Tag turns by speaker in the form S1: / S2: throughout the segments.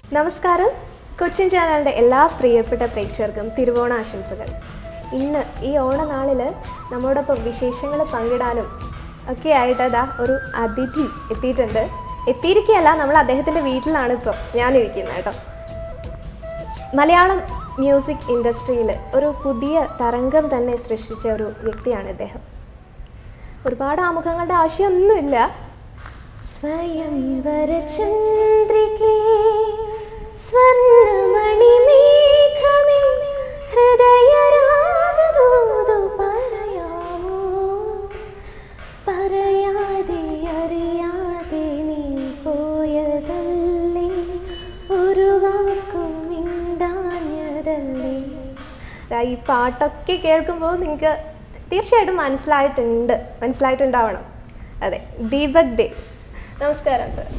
S1: നമസ്കാരം കൊച്ചിൻ ചാനലിൻ്റെ എല്ലാ പ്രിയപ്പെട്ട പ്രേക്ഷകർക്കും തിരുവോണ ആശംസകൾ ഇന്ന് ഈ ഓണനാളിൽ നമ്മോടൊപ്പം വിശേഷങ്ങൾ പങ്കിടാനും ഒക്കെ ആയിട്ട് അതാ ഒരു അതിഥി എത്തിയിട്ടുണ്ട് എത്തിയിരിക്കുകയല്ല നമ്മൾ അദ്ദേഹത്തിൻ്റെ വീട്ടിലാണ് ഇപ്പോൾ ഞാനിരിക്കുന്നത് കേട്ടോ മലയാളം മ്യൂസിക് ഇൻഡസ്ട്രിയിൽ ഒരു പുതിയ തരംഗം തന്നെ സൃഷ്ടിച്ച ഒരു വ്യക്തിയാണ് ഇദ്ദേഹം ഒരുപാട് ആമുഖങ്ങളുടെ ആവശ്യമൊന്നുമില്ല സ്വയംവര ചന്ദ്രികേ സ്വർണമണിമേഘമേ ഹൃദയരാഗദൂതു പറയാമോ പറയാതെ അറിയാതെ നീ പോയതല്ലേ ഒരു വാക്കും മിണ്ടാഞ്ഞതല്ലേ ദാ ഈ പാട്ടൊക്കെ കേൾക്കുമ്പോൾ നിങ്ങൾക്ക് തീർച്ചയായിട്ടും മനസ്സിലായിട്ടുണ്ട് മനസ്സിലായിട്ടുണ്ടാവണം അതെ ദീപക് ദേവ് നമസ്കാരം സർ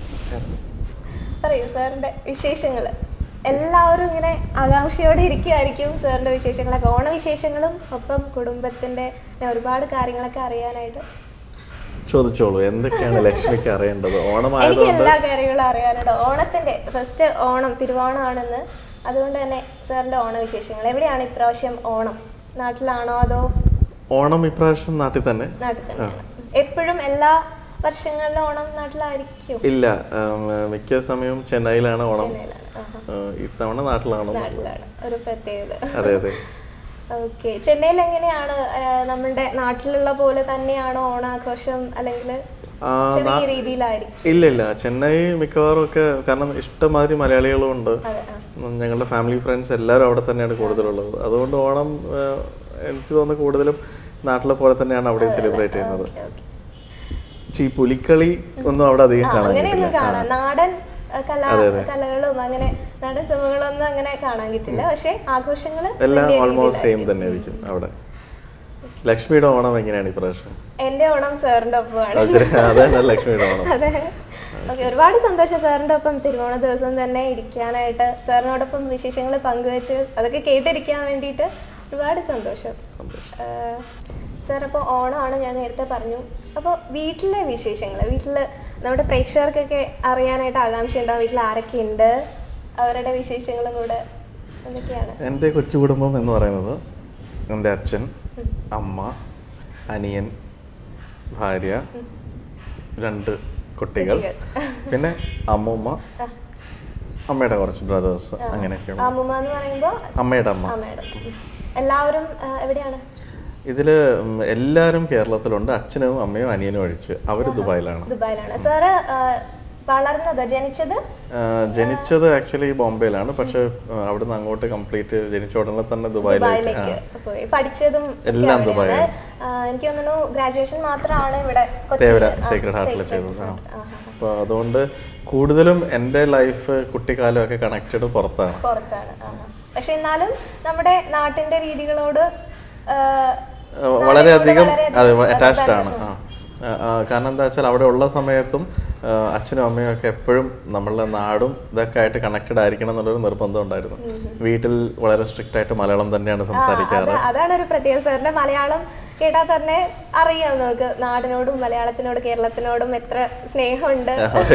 S1: പറയൂ സാറിൻ്റെ വിശേഷങ്ങൾ എല്ലാവരും ഇങ്ങനെ ആകാംക്ഷയോടെ ഇരിക്കുമായിരിക്കും സാറിൻ്റെ വിശേഷങ്ങളൊക്കെ ഓണവിശേഷങ്ങളും ഒപ്പം കുടുംബത്തിൻ്റെ ഒരുപാട് കാര്യങ്ങളൊക്കെ അറിയാനായിട്ട്
S2: ചോദിച്ചോളൂ എന്തൊക്കെയാണ് ലക്ഷ്മിക്ക് അറിയേണ്ടത്
S1: എനിക്ക്
S2: ഓണമായതുകൊണ്ട്
S1: എല്ലാ കാര്യങ്ങളും അറിയാനുണ്ട് ഓണത്തിന്റെ ഫസ്റ്റ് ഓണം തിരുവോണമാണെന്ന് അതുകൊണ്ട് തന്നെ സാറിന്റെ ഓണവിശേഷങ്ങൾ എവിടെയാണ് ഇപ്രാവശ്യം ഓണം നാട്ടിലാണോ അതോ
S2: ഓണം ഇപ്രാവശ്യം നാട്ടിൽ തന്നെ
S1: നാട്ടിൽ തന്നെയാണ് എപ്പോഴും എല്ലാ വർഷങ്ങളിലും ഓണം നാട്ടിലായിരിക്കും
S2: ഇല്ല ഉം, മിക്ക സമയവും ചെന്നൈയിലാണ് ഓണം
S1: ചെന്നൈയിലാണ് ആഹാ.
S2: ഉം, ഇത്തവണ നാട്ടിലാണ്
S1: നാട്ടിലാണ് ഒരു പ്രത്യേകത
S2: അതെ അതെ
S1: ഓക്കെ ചെന്നൈയിൽ എങ്ങനെയാണ് ആ, നമ്മുടെ നാട്ടിലുള്ള പോലെ തന്നെയാണോ ഓണാഘോഷം അല്ലെങ്കിൽ
S2: ആ,
S1: ചെറിയ രീതിയിലായിരിക്കും
S2: ഇല്ല ഇല്ല ചെന്നൈ മിക്കവാറും ഒക്കെ കാരണം ഇഷ്ടംമാതിരി മലയാളികളും ഉണ്ട്
S1: അതെ ആ
S2: ഉം, ഞങ്ങളുടെ ഫാമിലി ഫ്രണ്ട്സ് എല്ലാവരും അവിടെ തന്നെയാണ് കൂടുതലുള്ളത് അതുകൊണ്ട് ഓണം ആ, എനിക്ക് തോന്നുന്നു കൂടുതലും നാട്ടിലെ പോലെ തന്നെയാണ് അവിടെ സെലിബ്രേറ്റ് ചെയ്യുന്നത്
S1: ഓക്കെ ഓക്കെ
S2: പക്ഷേ ഈ പുലിക്കളി ഒന്നും അവിടെ അധികം കാണാൻ
S1: അങ്ങനെയൊന്നും
S2: കിട്ടില്ല
S1: കാണാം നാടൻ അഹ് കലാ കലകളും അങ്ങനെ നാടൻ സംഭവങ്ങളൊന്നും അങ്ങനെ കാണാൻ കിട്ടില്ല പക്ഷെ ആഘോഷങ്ങൾ
S2: എല്ലാം ഓൾമോസ്റ്റ് സെയിം തന്നെ ആയിരിക്കും അവിടെ ലക്ഷ്മിയുടെ ഓണം എങ്ങനെയാണ് ഇപ്രാവശ്യം
S1: എന്റെ ഓണം സാറിന്റെ ഒപ്പമാണ്
S2: അത് അതന്നെ ലക്ഷ്മിയുടെ ഓണം
S1: അതെ ഓക്കെ ഒരുപാട് സന്തോഷം സാറിന്റെ ഒപ്പം തിരുവോണ ദിവസം തന്നെ ഇരിക്കാനായിട്ട് സാറിനോടൊപ്പം വിശേഷങ്ങൾ പങ്കുവെച്ച് അതൊക്കെ കേട്ടിരിക്കാൻ വേണ്ടിയിട്ട് ഒരുപാട് സന്തോഷം
S2: സന്തോഷം
S1: സാർ അപ്പോൾ ഓണമാണ് ഞാൻ നേരത്തെ പറഞ്ഞു അപ്പോൾ വീട്ടിലെ വിശേഷങ്ങൾ വീട്ടിൽ നമ്മുടെ പ്രേക്ഷകർക്കൊക്കെ അറിയാനായിട്ട് ആകാംക്ഷ ഉണ്ടാവും വീട്ടിൽ ആരൊക്കെയുണ്ട് അവരുടെ വിശേഷങ്ങളും കൂടെ എന്തൊക്കെയാണ്
S2: എൻ്റെ കൊച്ചു കുടുംബം എന്ന് പറയുന്നത് എൻ്റെ അച്ഛൻ അമ്മ അനിയൻ ഭാര്യ രണ്ട് കുട്ടികൾ പിന്നെ അമ്മൂമ്മ അമ്മയുടെ കുറച്ച് ബ്രദേഴ്സ് അങ്ങനെയൊക്കെയാണ്
S1: അമ്മുമ്മ എന്ന് പറയുമ്പോൾ
S2: അമ്മയുടെ അമ്മ
S1: അമ്മയുടെ എല്ലാവരും ആ, എവിടെയാണ്
S2: ഇതില് ഉം, എല്ലാവരും കേരളത്തിലുണ്ട് അച്ഛനും അമ്മയും അനിയനും ഒഴിച്ച് അവർ ദുബായിലാണ്
S1: ദുബായിലാണ് സാറ് ആ, വളർന്നത് ജനിച്ചത്
S2: ആ, ജനിച്ചത് ആക്ച്വലി ബോംബെയിലാണ് പക്ഷെ ആ, അവിടുന്ന് അങ്ങോട്ട് കംപ്ലീറ്റ് ജനിച്ച ഉടനെ തന്നെ ദുബായിലേക്ക് ആ,
S1: ദുബായിലേക്ക് പോയി പഠിച്ചതും ഒക്കെ
S2: എല്ലാം
S1: അവിടെയാണ്.
S2: ദുബായിലാണ്.
S1: ആ, എനിക്ക് തോന്നുന്നു ഗ്രാജുവേഷൻ മാത്രമാണ് ഇവിടെ
S2: തേവര
S1: കൊച്ചിയിൽ. ആ,
S2: സേക്രഡ് ഹാർട്ടിൽ
S1: Sacred
S2: ചെയ്തത് ആ.
S1: Heart. ആഹാ.
S2: അപ്പോൾ അതുകൊണ്ട് കൂടുതലും എൻ്റെ ലൈഫ് കുട്ടിക്കാലമൊക്കെ കണക്റ്റഡ് പുറത്താണ്
S1: പുറത്താണ് ആഹാ. പക്ഷെ എന്നാലും നമ്മുടെ നാട്ടിന്റെ രീതികളോട് ആ,
S2: ആ, വളരെയധികം
S1: വളരെയധികം
S2: അതെ
S1: അത്
S2: അറ്റാച്ച്ഡ്
S1: തന്നെ.
S2: ആണ് ആ ആ, ആ, കാരണം എന്താ വെച്ചാൽ അവിടെ ഉള്ള സമയത്തും ആ, അച്ഛനും അമ്മയും ഒക്കെ എപ്പോഴും നമ്മളുടെ നാടും ഇതൊക്കെ ആയിട്ട് കണക്റ്റഡ് ആയിരിക്കണം എന്നുള്ളൊരു നിർബന്ധം ഉണ്ടായിരുന്നു വീട്ടിൽ വളരെ സ്ട്രിക്റ്റ് ആയിട്ട് മലയാളം തന്നെയാണ് സംസാരിക്കാറ്
S1: അത് അതാണ് ഒരു പ്രത്യേകത സാറിന്റെ മലയാളം കേട്ടാൽ തന്നെ അറിയാം നമുക്ക് നാടിനോടും മലയാളത്തിനോടും കേരളത്തിനോടും എത്ര സ്നേഹമുണ്ട്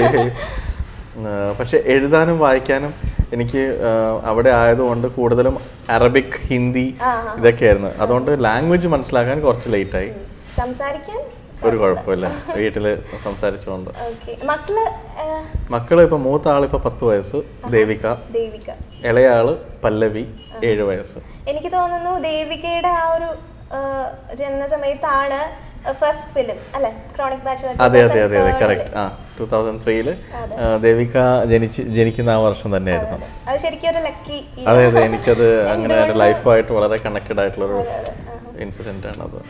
S2: ആ, പക്ഷെ എഴുതാനും വായിക്കാനും എനിക്ക് ആ, അവിടെ ആയതുകൊണ്ട് കൂടുതലും അറബിക് ഹിന്ദി ഇതൊക്കെയായിരുന്നു അതുകൊണ്ട് ലാംഗ്വേജ് മനസ്സിലാക്കാൻ കുറച്ച് ലേറ്റ് ആയി
S1: സംസാരിക്കാൻ
S2: ഒരു കുഴപ്പമില്ല വീട്ടിൽ സംസാരിച്ചുകൊണ്ട്
S1: ഓക്കെ മക്കള് ആ,
S2: മക്കള് ഇപ്പൊ മൂത്ത ആളിപ്പോ പത്ത് വയസ്സ് ദേവിക
S1: ദേവിക
S2: ഇളയ ആള് പല്ലവി ഏഴ് വയസ്സ്
S1: എനിക്ക് തോന്നുന്നു ദേവികയുടെ ആ ഒരു ആ, ജനന സമയത്താണ് ഫസ്റ്റ് ഫിലിം അല്ലെ ക്രോണിക് ബാച്ച്
S2: അതെ അതെ അതെ അതെ കറക്റ്റ് ആ ടൂ തൗസൻഡ് ത്രീയില് ദേവിക ജനിച്ച് ജനിക്കുന്ന ആ വർഷം തന്നെയായിരുന്നു
S1: അത് ശരിക്കും ഒരു ലക്കി
S2: അതെ അതെ എനിക്കത് അങ്ങനെ ഒരു ലൈഫായിട്ട് വളരെ കണക്റ്റഡ് ആയിട്ടുള്ളൊരു ഇൻസിഡന്റ് ആണ് അത്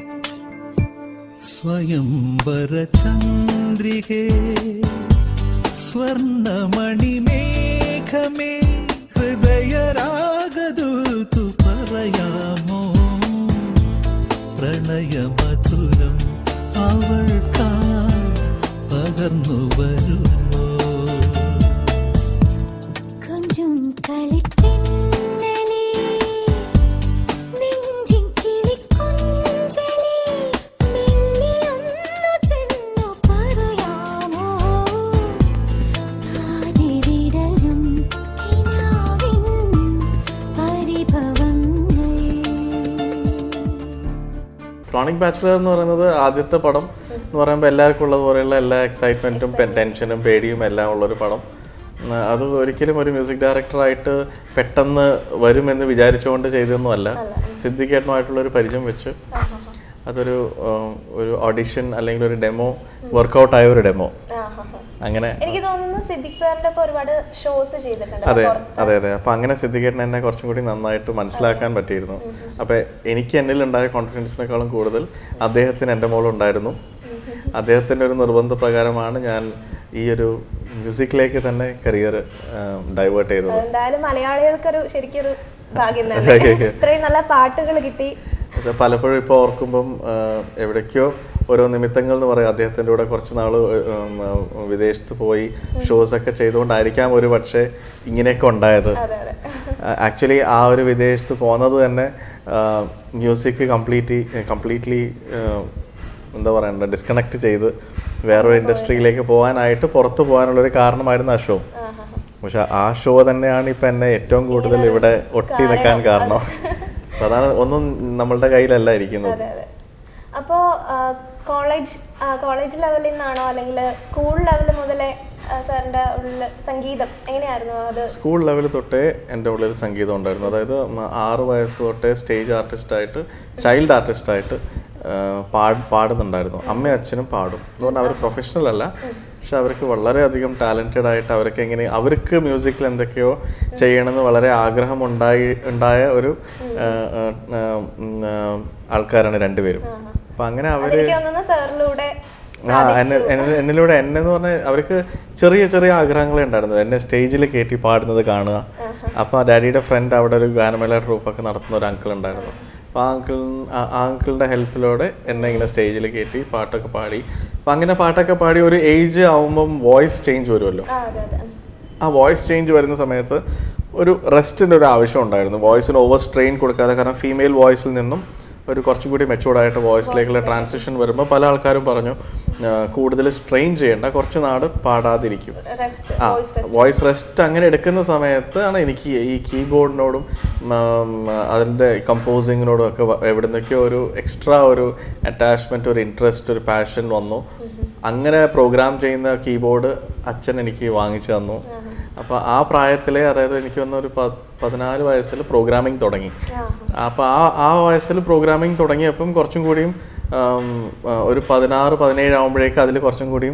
S3: സ്വയംവരചന്ദ്രികേ സ്വർണമണിമേഘമേ ഹൃദയരാഗദൂതു പറയാമോ പ്രണയമധുരം അവൾക്കായി പകർന്നു വരുമോ
S4: கொஞ்சம் களித்தென்னலே നെഞ്ചിൻ കിളി കൊഞ്ചലേ മെല്ലെ ഒന്ന് ചെന്നു പറയാമോ ആദിവിടരും
S2: ക്രോണിക് ബാച്ചിലർ എന്ന് പറയുന്നത് ആദ്യത്തെ പടം എന്ന് പറയുമ്പോൾ എല്ലാവർക്കും ഉള്ളതുപോലെയുള്ള എല്ലാ എക്സൈറ്റ്മെന്റും ടെൻഷനും പേടിയും എല്ലാം ഉള്ളൊരു പടം ഉം, അത് ഒരിക്കലും ഒരു മ്യൂസിക് ഡയറക്ടറായിട്ട് പെട്ടെന്ന് വരുമെന്ന് വിചാരിച്ചുകൊണ്ട് ചെയ്തൊന്നുമല്ല സിദ്ദിഖേട്ടനുമായിട്ടുള്ള ഒരു പരിചയം വെച്ച് അതൊരു ഉം, ഒരു ഓഡിഷൻ അല്ലെങ്കിൽ ഒരു ഡെമോ വർക്കൗട്ട് ആയ ഒരു ഡെമോ അങ്ങനെ
S1: എനിക്ക് തോന്നുന്നു സിദ്ദിഖ് സാറിന്റെ ഒക്കെ ഒരുപാട് ഷോസ് ചെയ്തിട്ടുണ്ട്
S2: അതെ
S1: പുറത്ത്.
S2: അതെ അതെ അപ്പൊ അങ്ങനെ സിദ്ധിക്കേട്ടൻ എന്നെ കുറച്ചും കൂടി നന്നായിട്ട് മനസ്സിലാക്കാൻ പറ്റിയിരുന്നു അപ്പൊ എനിക്ക് എന്നിൽ ഉണ്ടായ കോൺഫിഡൻസിനേക്കാളും കൂടുതൽ അദ്ദേഹത്തിന് എൻ്റെ മോളുണ്ടായിരുന്നു അദ്ദേഹത്തിന്റെ ഒരു നിർബന്ധ പ്രകാരമാണ് ഞാൻ ഈ ഒരു മ്യൂസിക്കിലേക്ക് തന്നെ കരിയർ ഡൈവേർട്ട് ചെയ്തത്
S1: എന്തായാലും മലയാളികൾക്കൊരു ശരിക്കൊരു ഭാഗ്യം
S2: അതെ,
S1: തന്നെ
S2: അതെ.
S1: ഇത്രയും നല്ല പാട്ടുകൾ കിട്ടി
S2: അത് പലപ്പോഴും ഇപ്പോൾ ഓർക്കുമ്പം ആ, എവിടേക്കോ ഓരോ നിമിത്തങ്ങൾ എന്ന് പറയും അദ്ദേഹത്തിൻ്റെ കൂടെ കുറച്ച് നാൾ വിദേശത്ത് പോയി ഷോസ് ഒക്കെ ചെയ്തുകൊണ്ടായിരിക്കാം ഒരു പക്ഷേ ഇങ്ങനെയൊക്കെ ഉണ്ടായത്
S1: അതെ അതെ
S2: ആക്ച്വലി ആ ഒരു വിദേശത്ത് പോകുന്നത് തന്നെ മ്യൂസിക് കംപ്ലീറ്റ്ലി കംപ്ലീറ്റ്ലി എന്താ പറയണ്ട ഡിസ്കണക്ട് ചെയ്ത് വേറൊരു ഇൻഡസ്ട്രിയിലേക്ക് പോകാനായിട്ട് പുറത്ത് പോകാനുള്ളൊരു കാരണമായിരുന്നു ആ ഷോ പക്ഷെ ആ ഷോ തന്നെയാണ് ഇപ്പം എന്നെ ഏറ്റവും കൂടുതൽ ഇവിടെ ഒട്ടി നിൽക്കാൻ കാരണം അപ്പൊ അതാണ് ഒന്നും നമ്മളുടെ കയ്യിലല്ല ഇരിക്കുന്നത്
S1: അതെ അതെ അപ്പോ കോളേജ് കോളേജ് ലെവലിൽ നിന്നാണോ അല്ലെങ്കിൽ സ്കൂൾ ലെവൽ മുതലേ സാറിന്റെ ഉള്ളിൽ സംഗീതം എങ്ങനെയായിരുന്നു അത്
S2: സ്കൂൾ ലെവൽ തൊട്ടേ എൻ്റെ ഉള്ളിൽ സംഗീതം ഉണ്ടായിരുന്നു അതായത് മ- ആറ് വയസ്സ് തൊട്ടേ സ്റ്റേജ് ആർട്ടിസ്റ്റായിട്ട് ചൈൽഡ് ആർട്ടിസ്റ്റായിട്ട് പാട് പാടുന്നുണ്ടായിരുന്നു അമ്മയും അച്ഛനും പാടും എന്ന് പറഞ്ഞാൽ അവർ പ്രൊഫഷണൽ അല്ല പക്ഷെ അവർക്ക് വളരെയധികം ടാലൻറ്റഡ് ആയിട്ട് അവർക്ക് എങ്ങനെ അവർക്ക് മ്യൂസിക്കിൽ എന്തൊക്കെയോ ചെയ്യണമെന്ന് വളരെ ആഗ്രഹം ഉണ്ടായി ഉണ്ടായ ഒരു ആ, ആ, ആ, ഉം, ആ, ആൾക്കാരാണ് രണ്ടുപേരും അപ്പം അങ്ങനെ അവർ
S1: അതെനിക്ക് തോന്നുന്നു സാറിലൂടെ
S2: ആ എന്നെ എന്നെ- എന്നിലൂടെ എന്നെ എന്ന് പറഞ്ഞാൽ അവർക്ക് ചെറിയ ചെറിയ ആഗ്രഹങ്ങളെ ഉണ്ടായിരുന്നു എന്നെ സ്റ്റേജിൽ കയറ്റി പാടുന്നത് കാണുക അപ്പോൾ ഡാഡിയുടെ ഫ്രണ്ട് അവിടെ ഒരു ഗാനമേള ട്രൂപ്പൊക്കെ നടത്തുന്ന ഒരു അങ്കിൾ ഉണ്ടായിരുന്നു അപ്പോൾ ആ അങ്കിൾ ആ അങ്കിളിൻ്റെ ഹെൽപ്പിലൂടെ എന്നെ ഇങ്ങനെ സ്റ്റേജിൽ കയറ്റി പാട്ടൊക്കെ പാടി അപ്പം അങ്ങനെ പാട്ടൊക്കെ പാടി ഒരു ഏജ് ആവുമ്പം വോയിസ് ചേഞ്ച് വരുമല്ലോ
S1: ആ അതെ അതെ
S2: ആ വോയിസ് ചേഞ്ച് വരുന്ന സമയത്ത് ഒരു റെസ്റ്റിൻ്റെ ഒരു ആവശ്യം ഉണ്ടായിരുന്നു വോയിസിന് ഓവർ സ്ട്രെയിൻ കൊടുക്കാതെ കാരണം ഫീമെയിൽ വോയിസിൽ നിന്നും ഒരു കുറച്ചും കൂടി മെച്ചൂർഡായിട്ട് വോയിസിലേക്കുള്ള ട്രാൻസിഷൻ വരുമ്പോൾ പല ആൾക്കാരും പറഞ്ഞു ആ, കൂടുതൽ സ്ട്രെയിൻ ചെയ്യേണ്ട കുറച്ച് നാട് പാടാതിരിക്കും
S1: റെസ്റ്റ്
S2: ആ
S1: വോയിസ് റെസ്റ്റ്
S2: വോയിസ് റെസ്റ്റ് അങ്ങനെ എടുക്കുന്ന സമയത്താണ് എനിക്ക് ഈ കീബോർഡിനോടും അതിൻ്റെ കമ്പോസിങ്ങിനോടും ഒക്കെ വ- എവിടുന്നൊക്കെയോ ഒരു എക്സ്ട്രാ ഒരു അറ്റാച്ച്മെന്റ് ഒരു ഇൻട്രസ്റ്റ് ഒരു പാഷൻ വന്നു അങ്ങനെ പ്രോഗ്രാം ചെയ്യുന്ന കീബോർഡ് അച്ഛൻ എനിക്ക് വാങ്ങിച്ചു തന്നു അപ്പോൾ ആ പ്രായത്തിലെ അതായത് എനിക്ക് വന്ന ഒരു പ- പതിനാല് വയസ്സിൽ പ്രോഗ്രാമിംഗ് തുടങ്ങി അപ്പോൾ ആ ആ വയസ്സിൽ പ്രോഗ്രാമിംഗ് തുടങ്ങിയപ്പം കുറച്ചും കൂടിയും ആം, ആ, ഒരു പതിനാറ് പതിനേഴ് ആകുമ്പോഴേക്ക് അതിൽ കുറച്ചും കൂടിയും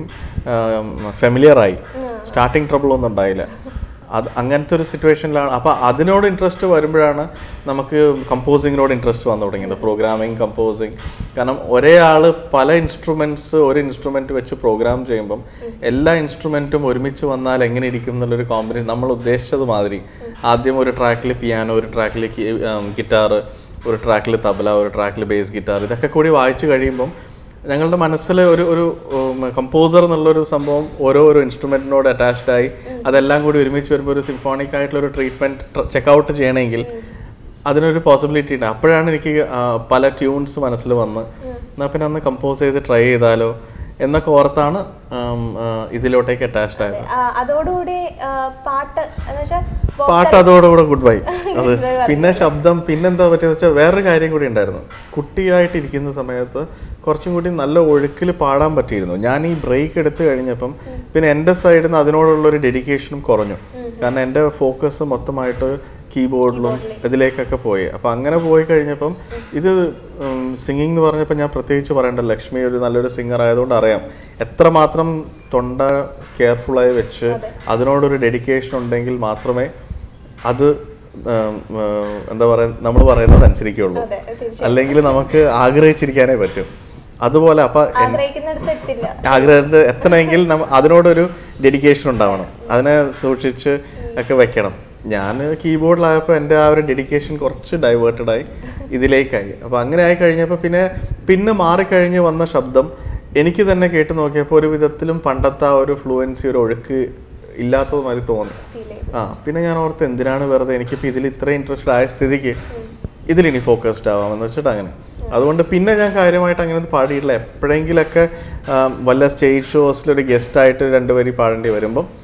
S2: ഫെമിലിയർ ആയി സ്റ്റാർട്ടിങ് ട്രബിൾ ഒന്നും ഉണ്ടായില്ല അത് അങ്ങനത്തെ ഒരു സിറ്റുവേഷനിലാണ് അപ്പോൾ അതിനോട് ഇൻട്രസ്റ്റ് വരുമ്പോഴാണ് നമുക്ക് കമ്പോസിങ്ങിനോട് ഇൻട്രസ്റ്റ് വന്നു തുടങ്ങിയത് പ്രോഗ്രാമിംഗ് കമ്പോസിങ് കാരണം ഒരേ ആൾ പല ഇൻസ്ട്രുമെൻറ്റ്സ് ഒരു ഇൻസ്ട്രുമെൻറ്റ് വെച്ച് പ്രോഗ്രാം ചെയ്യുമ്പം എല്ലാ ഇൻസ്ട്രുമെൻറ്റും ഒരുമിച്ച് വന്നാൽ എങ്ങനെ ഇരിക്കും എന്നുള്ളൊരു കോമ്പിനേഷൻ നമ്മൾ ഉദ്ദേശിച്ചത് മാതിരി ആദ്യം ഒരു ട്രാക്കിൽ പിയാനോ ഒരു ട്രാക്കിൽ ഗിറ്റാർ ഒരു ട്രാക്കിൽ തബല ഒരു ട്രാക്കിൽ ബേസ് ഗിറ്റാർ ഇതൊക്കെ കൂടി വായിച്ചു കഴിയുമ്പം ഞങ്ങളുടെ മനസ്സിൽ ഒരു ഒരു കമ്പോസർ എന്നുള്ളൊരു സംഭവം ഓരോ ഒരു ഇൻസ്ട്രുമെന്റിനോട് അറ്റാച്ച്ഡ് ആയി അതെല്ലാം കൂടി ഒരുമിച്ച് വരുമ്പോൾ ഒരു സിംഫോണിക് ആയിട്ടുള്ള ഒരു ട്രീറ്റ്മെന്റ് ചെക്കൗട്ട് ചെയ്യണമെങ്കിൽ അതിനൊരു പോസിബിലിറ്റി ഉണ്ട് അപ്പോഴാണ് എനിക്ക് ആ, പല ട്യൂൺസ് മനസ്സിൽ വന്ന് എന്നാൽ പിന്നെ അന്ന് കമ്പോസ് ചെയ്ത് ട്രൈ ചെയ്താലോ എന്നൊക്കെ ഓർത്താണ് ആം, ആ, ഇതിലോട്ടേക്ക് അറ്റാച്ച്ഡ് ആയത്
S1: ആ, അതോടുകൂടി ആ, പാട്ട് എന്ന് വെച്ചാൽ
S2: പാട്ട് അതോടുകൂടെ ഗുഡ് ബൈ അത് പിന്നെ ശബ്ദം പിന്നെന്താ പറ്റിയെന്ന് വെച്ചാൽ വേറൊരു കാര്യം കൂടി ഉണ്ടായിരുന്നു കുട്ടിയായിട്ട് ഇരിക്കുന്ന സമയത്ത് കുറച്ചും കൂടി നല്ല ഒഴുക്കിൽ പാടാൻ പറ്റിയിരുന്നു ഞാൻ ഈ ബ്രേക്ക് എടുത്തു കഴിഞ്ഞപ്പം പിന്നെ എൻ്റെ സൈഡിൽ നിന്ന് അതിനോടുള്ള ഒരു ഡെഡിക്കേഷനും കുറഞ്ഞു കാരണം എൻ്റെ ഫോക്കസ് മൊത്തമായിട്ട് കീബോർഡിലും ഇതിലേക്കൊക്കെ പോയി അപ്പം അങ്ങനെ പോയി കഴിഞ്ഞപ്പം ഇത് സിംഗിങ് എന്ന് പറഞ്ഞപ്പോൾ ഞാൻ പ്രത്യേകിച്ച് പറയേണ്ട ലക്ഷ്മി ഒരു നല്ലൊരു സിംഗർ ആയതുകൊണ്ട് അറിയാം എത്രമാത്രം തൊണ്ട കെയർഫുള്ളായി വെച്ച് അതിനോടൊരു ഡെഡിക്കേഷൻ ഉണ്ടെങ്കിൽ മാത്രമേ അത് ഉം, ഉം, എന്താ പറയുക നമ്മൾ പറയുന്നത് അനുസരിക്കുള്ളൂ
S1: അതെ തീർച്ചയായും
S2: അല്ലെങ്കിൽ നമുക്ക് ആഗ്രഹിച്ചിരിക്കാനേ പറ്റും അതുപോലെ അപ്പൊ എൻ-
S1: ആഗ്രഹിക്കുന്നിടത്ത് എത്തില്ല
S2: ആഗ്രഹത്തിൽ എത്തണമെങ്കിൽ നമ്മ അതിനോടൊരു ഡെഡിക്കേഷൻ ഉണ്ടാവണം അതിനെ സൂക്ഷിച്ച് ഒക്കെ വെക്കണം ഞാൻ കീബോർഡിലായപ്പോൾ എൻ്റെ ആ ഒരു ഡെഡിക്കേഷൻ കുറച്ച് ഡൈവേർട്ടഡ് ആയി ഇതിലേക്കായി അപ്പോൾ അങ്ങനെ ആയി കഴിഞ്ഞപ്പോൾ പിന്നെ പിന്നെ മാറിക്കഴിഞ്ഞ് വന്ന ശബ്ദം എനിക്ക് തന്നെ കേട്ട് നോക്കിയപ്പോൾ ഒരു വിധത്തിലും പണ്ടത്തെ ആ ഒരു ഫ്ലുവൻസി ഒരു ഒഴുക്ക് ഇല്ലാത്തത് മാതിരി തോന്നി
S1: ഫീൽ ചെയ്തു
S2: ആ പിന്നെ ഞാൻ ഓർത്ത് എന്തിനാണ് വെറുതെ എനിക്കിപ്പോൾ ഇതിൽ ഇത്ര ഇൻട്രസ്റ്റഡ് ആയ സ്ഥിതിക്ക് ഇതിലിനി ഫോക്കസ്ഡ് ആവാമെന്ന് വെച്ചിട്ട് അങ്ങനെ അതുകൊണ്ട് പിന്നെ ഞാൻ കാര്യമായിട്ട് അങ്ങനെ ഒന്നും പാടിയിട്ടില്ല എപ്പോഴെങ്കിലൊക്കെ ആ, വല്ല സ്റ്റേജ് ഷോസിൽ ഒരു ഗസ്റ്റ് ആയിട്ട് രണ്ടുപേരും പാടേണ്ടി വരുമ്പം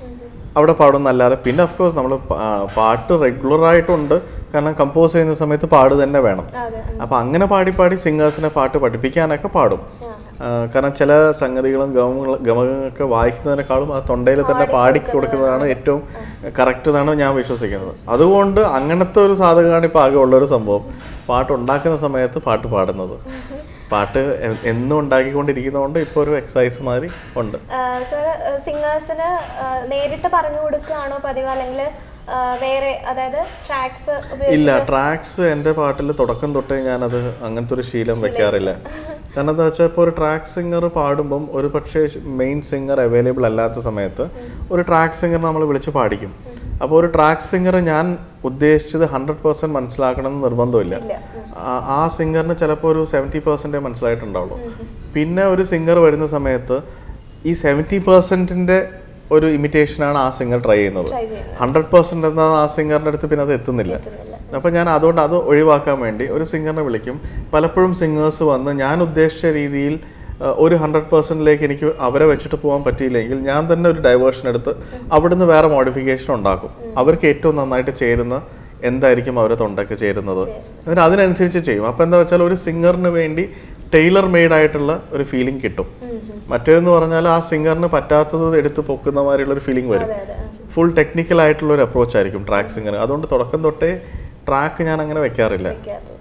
S2: അവിടെ പാടുന്നല്ലാതെ പിന്നെ ഓഫ് കോഴ്സ് നമ്മൾ പാട്ട് റെഗുലർ ആയിട്ടുണ്ട് കാരണം കമ്പോസ് ചെയ്യുന്ന സമയത്ത് പാട് തന്നെ വേണം
S1: അതെ
S2: അപ്പം അങ്ങനെ പാടി പാടി സിംഗേഴ്സിനെ പാട്ട് പഠിപ്പിക്കാനൊക്കെ പാടും ആ, കാരണം ചില സംഗതികളും ഗമങ്ങൾ ഗമകങ്ങളൊക്കെ വായിക്കുന്നതിനേക്കാളും ആ തൊണ്ടയിൽ തന്നെ പാടി കൊടുക്കുന്നതാണ് ഏറ്റവും കറക്റ്റ് എന്നാണ് ഞാൻ വിശ്വസിക്കുന്നത് അതുകൊണ്ട് അങ്ങനത്തെ ഒരു സാധകമാണ് ഇപ്പോൾ ആകെ ഉള്ളൊരു സംഭവം പാട്ട് ഉണ്ടാക്കുന്ന സമയത്ത് പാട്ട് പാടുന്നത് പാട്ട് എ- എന്നും ഉണ്ടാക്കിക്കൊണ്ടിരിക്കുന്നതുകൊണ്ട് ഇപ്പോൾ ഒരു എക്സസൈസ് മാതിരി ഉണ്ട്
S1: സർ സിംഗേഴ്സിന് നേരിട്ട് പറഞ്ഞു കൊടുക്കുകയാണോ പതിവ് അല്ലെങ്കിൽ വേറെ അതായത് ട്രാക്സ്
S2: ഇല്ല ട്രാക്സ് എൻ്റെ പാട്ടിൽ തുടക്കം തൊട്ടേ ഞാനത് അങ്ങനത്തെ ഒരു ശീലം വെക്കാറില്ല കാരണം എന്താ വെച്ചാൽ ഇപ്പോൾ ഒരു ട്രാക്ക് സിംഗർ പാടുമ്പം ഒരു പക്ഷേ മെയിൻ സിംഗർ അവൈലബിൾ അല്ലാത്ത സമയത്ത് ഒരു ട്രാക്ക് സിംഗർ നമ്മൾ വിളിച്ച് പാടിക്കും അപ്പോൾ ഒരു ട്രാക്ക് സിംഗർ ഞാൻ ഉദ്ദേശിച്ചത് ഹൺഡ്രഡ് പെർസെൻറ്റ് മനസ്സിലാക്കണം എന്ന് നിർബന്ധമില്ല ആ- ആ സിംഗറിന് ചിലപ്പോൾ ഒരു സെവൻറ്റി പെർസെൻറ്റേ മനസ്സിലായിട്ടുണ്ടാവുള്ളൂ പിന്നെ ഒരു സിംഗർ വരുന്ന സമയത്ത് ഈ സെവൻറ്റി പെർസെൻറ്റിൻ്റെ ഒരു ഇമിറ്റേഷനാണ് ആ സിംഗർ ട്രൈ ചെയ്യുന്നത്
S1: ട്രൈ ചെയ്യുന്നത്
S2: ഹൺഡ്രഡ് പെർസെന്റ് എന്നാ ആ സിംഗറിന്റെ അടുത്ത് പിന്നെ അത് എത്തുന്നില്ല അപ്പൊ ഞാൻ അതുകൊണ്ട് അത് ഒഴിവാക്കാൻ വേണ്ടി ഒരു സിംഗറിനെ വിളിക്കും പലപ്പോഴും സിംഗേഴ്സ് വന്ന് ഞാൻ ഉദ്ദേശിച്ച രീതിയിൽ ആ, ഒരു ഹൺഡ്രഡ് പെർസെന്റിലേക്ക് എനിക്ക് അവരെ വെച്ചിട്ട് പോകാൻ പറ്റിയില്ലെങ്കിൽ ഞാൻ തന്നെ ഒരു ഡൈവേർഷൻ എടുത്ത് അവിടുന്ന് വേറെ മോഡിഫിക്കേഷൻ ഉണ്ടാക്കും അവർക്ക് ഏറ്റവും നന്നായിട്ട് ചേരുന്ന എന്തായിരിക്കും അവരെ തൊണ്ടയ്ക്ക് ചേരുന്നത് എന്നിട്ട് അതിനനുസരിച്ച് ചെയ്യും അപ്പൊ എന്താ വെച്ചാൽ ഒരു സിംഗറിന് വേണ്ടി ടൈലർ മെയ്ഡ് ആയിട്ടുള്ള ഒരു ഫീലിംഗ് കിട്ടും മറ്റേതെന്ന് പറഞ്ഞാൽ ആ സിംഗറിന് പറ്റാത്തത് എടുത്ത് പൊക്കുന്ന മാതിരിയുള്ള ഒരു ഫീലിംഗ് വരും ഫുൾ ടെക്നിക്കൽ ആയിട്ടുള്ള ഒരു അപ്രോച്ച് ആയിരിക്കും ട്രാക്ക് സിംഗർ അതുകൊണ്ട് തുടക്കം തൊട്ടേ ട്രാക്ക് ഞാൻ അങ്ങനെ വെക്കാറില്ല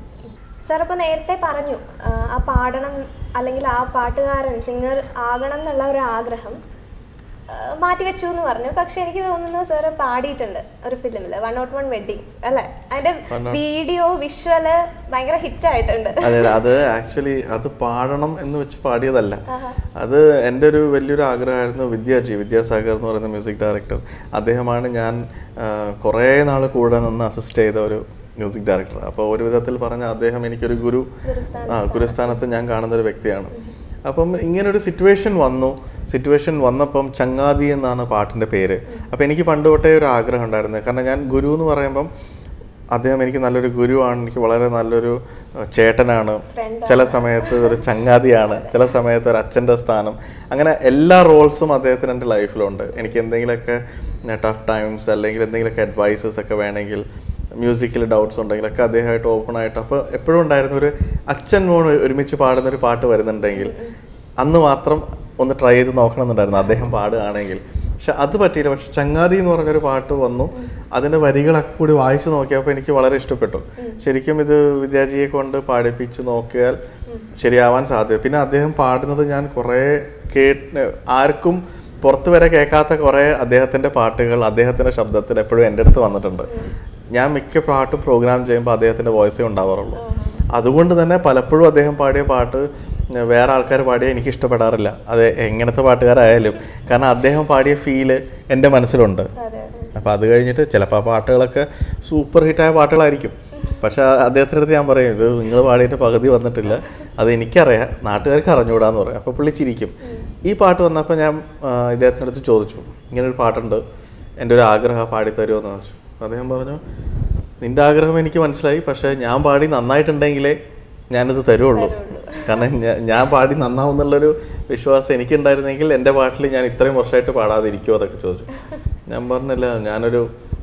S1: സാർ അപ്പോൾ നേരത്തെ പറഞ്ഞു ആ, ആ പാടണം അല്ലെങ്കിൽ ആ പാട്ടുകാരൻ സിംഗർ ആകണം എന്നുള്ള ഒരു ആഗ്രഹം ആ, മാറ്റിവെച്ചു എന്ന് പറഞ്ഞു പക്ഷെ എനിക്ക് തോന്നുന്നു സാർ പാടിയിട്ടുണ്ട് ഒരു ഫിലിമിൽ വൺ നോട്ട് വൺ വെഡിങ്സ് അല്ലേ അതിന്റെ വീഡിയോ വിഷ്വല് ഭയങ്കര ഹിറ്റ് ആയിട്ടുണ്ട്
S2: അതെ അത് ആക്ച്വലി അത് പാടണം എന്ന് വെച്ച് പാടിയതല്ല അത് എൻ്റെ ഒരു വലിയൊരു ആഗ്രഹമായിരുന്നു വിദ്യാജി വിദ്യാസാഗർ എന്ന് പറയുന്ന മ്യൂസിക് ഡയറക്ടർ അദ്ദേഹമാണ് ഞാൻ ആ, കുറേ നാൾ കൂടെ നിന്ന് അസിസ്റ്റ് ചെയ്ത ഒരു മ്യൂസിക് ഡയറക്ടർ അപ്പോൾ ഒരു വിധത്തിൽ പറഞ്ഞ അദ്ദേഹം എനിക്കൊരു ഗുരു ആ ഗുരുസ്ഥാനത്ത് ഞാൻ കാണുന്ന ഒരു വ്യക്തിയാണ് അപ്പം ഇങ്ങനൊരു സിറ്റുവേഷൻ വന്നു സിറ്റുവേഷൻ വന്നപ്പം ചങ്ങാതി എന്നാണ് പാട്ടിൻ്റെ പേര് അപ്പം എനിക്ക് പണ്ട് തൊട്ടേ ഒരു ആഗ്രഹം ഉണ്ടായിരുന്നു കാരണം ഞാൻ ഗുരു എന്ന് പറയുമ്പം അദ്ദേഹം എനിക്ക് നല്ലൊരു ഗുരുവാണ് എനിക്ക് വളരെ നല്ലൊരു അഹ്, ചേട്ടനാണ് ചില സമയത്ത് ഒരു ചങ്ങാതിയാണ് ചില സമയത്ത് ഒരു അച്ഛൻ്റെ സ്ഥാനം അങ്ങനെ എല്ലാ റോൾസും അദ്ദേഹത്തിന് എൻ്റെ ലൈഫിലുണ്ട് എനിക്ക് എന്തെങ്കിലുമൊക്കെ ടഫ് ടൈംസ് അല്ലെങ്കിൽ എന്തെങ്കിലുമൊക്കെ അഡ്വൈസസ് ഒക്കെ വേണമെങ്കിൽ മ്യൂസിക്കിൽ ഡൗട്ട്സ് ഉണ്ടെങ്കിലൊക്കെ അദ്ദേഹമായിട്ട് ഓപ്പൺ ആയിട്ട് അപ്പോൾ എപ്പോഴും ഉണ്ടായിരുന്ന ഒരു അച്ഛൻ മോൻ ഒരുമിച്ച് പാടുന്ന ഒരു പാട്ട് വരുന്നുണ്ടെങ്കിൽ അന്ന് മാത്രം ഒന്ന് ട്രൈ ചെയ്ത് നോക്കണമെന്നുണ്ടായിരുന്നു അദ്ദേഹം പാടുകയാണെങ്കിൽ പക്ഷെ അത് പറ്റിയില്ല പക്ഷെ ചങ്ങാതി എന്ന് പറഞ്ഞൊരു പാട്ട് വന്നു അതിന്റെ വരികളൊക്കെ കൂടി വായിച്ചു നോക്കിയപ്പോൾ എനിക്ക് വളരെ ഇഷ്ടപ്പെട്ടു ശരിക്കും ഇത് വിദ്യാജിയെ കൊണ്ട് പാടിപ്പിച്ച് നോക്കിയാൽ ശരിയാവാൻ സാധ്യത പിന്നെ അദ്ദേഹം പാടുന്നത് ഞാൻ കുറേ കേട്ട് ആർക്കും പുറത്ത് വരെ കേൾക്കാത്ത കുറേ അദ്ദേഹത്തിന്റെ പാട്ടുകൾ അദ്ദേഹത്തിന്റെ ശബ്ദത്തിൽ എപ്പോഴും എൻ്റെ അടുത്ത് വന്നിട്ടുണ്ട് ഞാൻ മിക്ക പാട്ടും പ്രോഗ്രാം ചെയ്യുമ്പോൾ അദ്ദേഹത്തിന്റെ വോയിസേ ഉണ്ടാവാറുള്ളൂ അതുകൊണ്ട് തന്നെ പലപ്പോഴും അദ്ദേഹം പാടിയ പാട്ട് വേറെ ആൾക്കാർ പാടിയ എനിക്ക് ഇഷ്ടപ്പെടാറില്ല അത് എങ്ങനത്തെ പാട്ടുകാരായാലും കാരണം അദ്ദേഹം പാടിയ ഫീല് എൻ്റെ മനസ്സിലുണ്ട്
S1: അതെ
S2: അപ്പോൾ അത് കഴിഞ്ഞിട്ട് ചിലപ്പോൾ ആ പാട്ടുകളൊക്കെ സൂപ്പർ ഹിറ്റായ പാട്ടുകളായിരിക്കും പക്ഷെ അദ്ദേഹത്തിൻ്റെ അടുത്ത് ഞാൻ പറയും ഇത് നിങ്ങൾ പാടിയിട്ട് പകുതി വന്നിട്ടില്ല അത് എനിക്കറിയാം നാട്ടുകാർക്ക് അറിഞ്ഞുകൂടാന്ന് പറയും അപ്പോൾ പുള്ളി ചിരിക്കും ഈ പാട്ട് വന്നപ്പോൾ ഞാൻ ആ, ഇദ്ദേഹത്തിൻ്റെ അടുത്ത് ചോദിച്ചു ഇങ്ങനൊരു പാട്ടുണ്ട് എൻ്റെ ഒരു ആഗ്രഹം പാടി തരുമോ എന്ന് ചോദിച്ചു അപ്പോൾ അദ്ദേഹം പറഞ്ഞു നിന്റെ ആഗ്രഹം എനിക്ക് മനസ്സിലായി പക്ഷേ ഞാൻ പാടി നന്നായിട്ടുണ്ടെങ്കിലേ ഞാനിത് തരുള്ളൂ കാരണം ഞാ- ഞാൻ പാടി നന്നാവും എന്നുള്ളൊരു വിശ്വാസം എനിക്കുണ്ടായിരുന്നെങ്കിൽ എൻ്റെ പാട്ടിൽ ഞാൻ ഇത്രയും വർഷമായിട്ട് പാടാതിരിക്കുമോ അതൊക്കെ ചോദിച്ചു ഞാൻ പറഞ്ഞില്ല ഞാനൊരു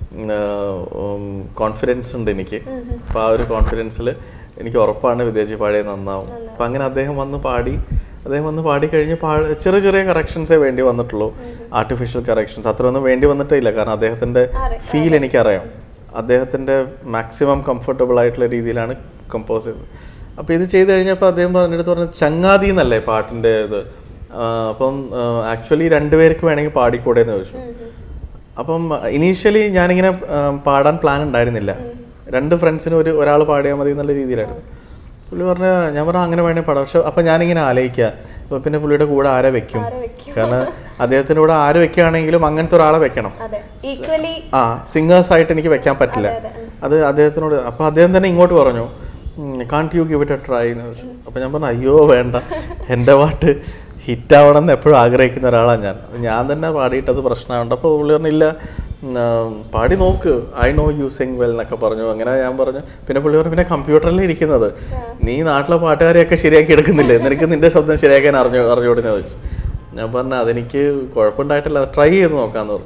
S2: കോൺഫിഡൻസ് ഉണ്ട് എനിക്ക് അപ്പോൾ ആ ഒരു കോൺഫിഡൻസിൽ എനിക്ക് ഉറപ്പാണ് വിദ്യാജി പാടിയത് നന്നാവും അപ്പം അങ്ങനെ അദ്ദേഹം വന്ന് പാടി അദ്ദേഹം വന്ന് പാടി കഴിഞ്ഞ് പാ ചെറിയ ചെറിയ കറക്ഷൻസേ വേണ്ടി വന്നിട്ടുള്ളൂ ആർട്ടിഫിഷ്യൽ കറക്ഷൻസ് അത്രയൊന്നും വേണ്ടി വന്നിട്ടേ ഇല്ല കാരണം അദ്ദേഹത്തിൻ്റെ ഫീൽ എനിക്കറിയാം അദ്ദേഹത്തിൻ്റെ മാക്സിമം കംഫർട്ടബിൾ ആയിട്ടുള്ള രീതിയിലാണ് കമ്പോസ് ചെയ്തത് അപ്പോൾ ഇത് ചെയ്ത് കഴിഞ്ഞപ്പോൾ അദ്ദേഹം പറഞ്ഞെടുത്ത് പറഞ്ഞു ചങ്ങാതി എന്നല്ലേ പാട്ടിൻ്റെ ഇത് ആ, അപ്പം ആക്ച്വലി രണ്ടുപേർക്ക് വേണമെങ്കിൽ പാടിക്കൂടെ എന്ന് ചോദിച്ചു അപ്പം ഇനീഷ്യലി ഞാനിങ്ങനെ ആ, പാടാൻ പ്ലാൻ ഉണ്ടായിരുന്നില്ല രണ്ട് ഫ്രണ്ട്സിന് ഒരു ഒരാൾ പാടിയാൽ മതി എന്നുള്ള രീതിയിലായിരുന്നു പുള്ളി പറഞ്ഞ ഞാൻ പറഞ്ഞു അങ്ങനെ വേണമെങ്കിൽ പാടാം പക്ഷെ അപ്പം ഞാനിങ്ങനെ ആലോചിക്കുക അപ്പോൾ പിന്നെ പുള്ളിയുടെ കൂടെ ആരെ വെക്കും കാരണം അദ്ദേഹത്തിൻ്റെ കൂടെ ആര് വെക്കുകയാണെങ്കിലും അങ്ങനത്തെ ഒരാളെ വെക്കണം
S1: അതെ ഈക്വലി
S2: ആ സിംഗേഴ്സ് ആയിട്ട് എനിക്ക് വെക്കാൻ പറ്റില്ല അത് അദ്ദേഹത്തിനോട് അപ്പൊ അദ്ദേഹം തന്നെ ഇങ്ങോട്ട് പറഞ്ഞു can't you give it a try എന്ന് ചോദിച്ചു അപ്പൊ ഞാൻ പറഞ്ഞു അയ്യോ വേണ്ട എൻ്റെ പാട്ട് ഹിറ്റ് ആവണം എന്ന് എപ്പോഴും ആഗ്രഹിക്കുന്ന ഒരാളാണ് ഞാൻ അത് ഞാൻ തന്നെ പാടിയിട്ടത് പ്രശ്നമുണ്ട് അപ്പോൾ പുള്ളി പറഞ്ഞില്ല ഉം, ആ, പാടി നോക്ക് I know you sing well എന്നൊക്കെ പറഞ്ഞു അങ്ങനെ ഞാൻ പറഞ്ഞു പിന്നെ പുള്ളി പറഞ്ഞു പിന്നെ കമ്പ്യൂട്ടറിൽ ഇരിക്കുന്നത് നീ നാട്ടിലെ പാട്ടുകാരെയൊക്കെ ശരിയാക്കി എടുക്കുന്നില്ലേ നിനക്ക് നിന്റെ ശബ്ദം ശരിയാക്കാൻ അറിഞ്ഞു അറിഞ്ഞുകൂടെ എന്ന് ചോദിച്ചു ഞാൻ പറഞ്ഞു അതെനിക്ക് കുഴപ്പമുണ്ടായിട്ടില്ല ട്രൈ ചെയ്ത് നോക്കാന്ന് പറഞ്ഞു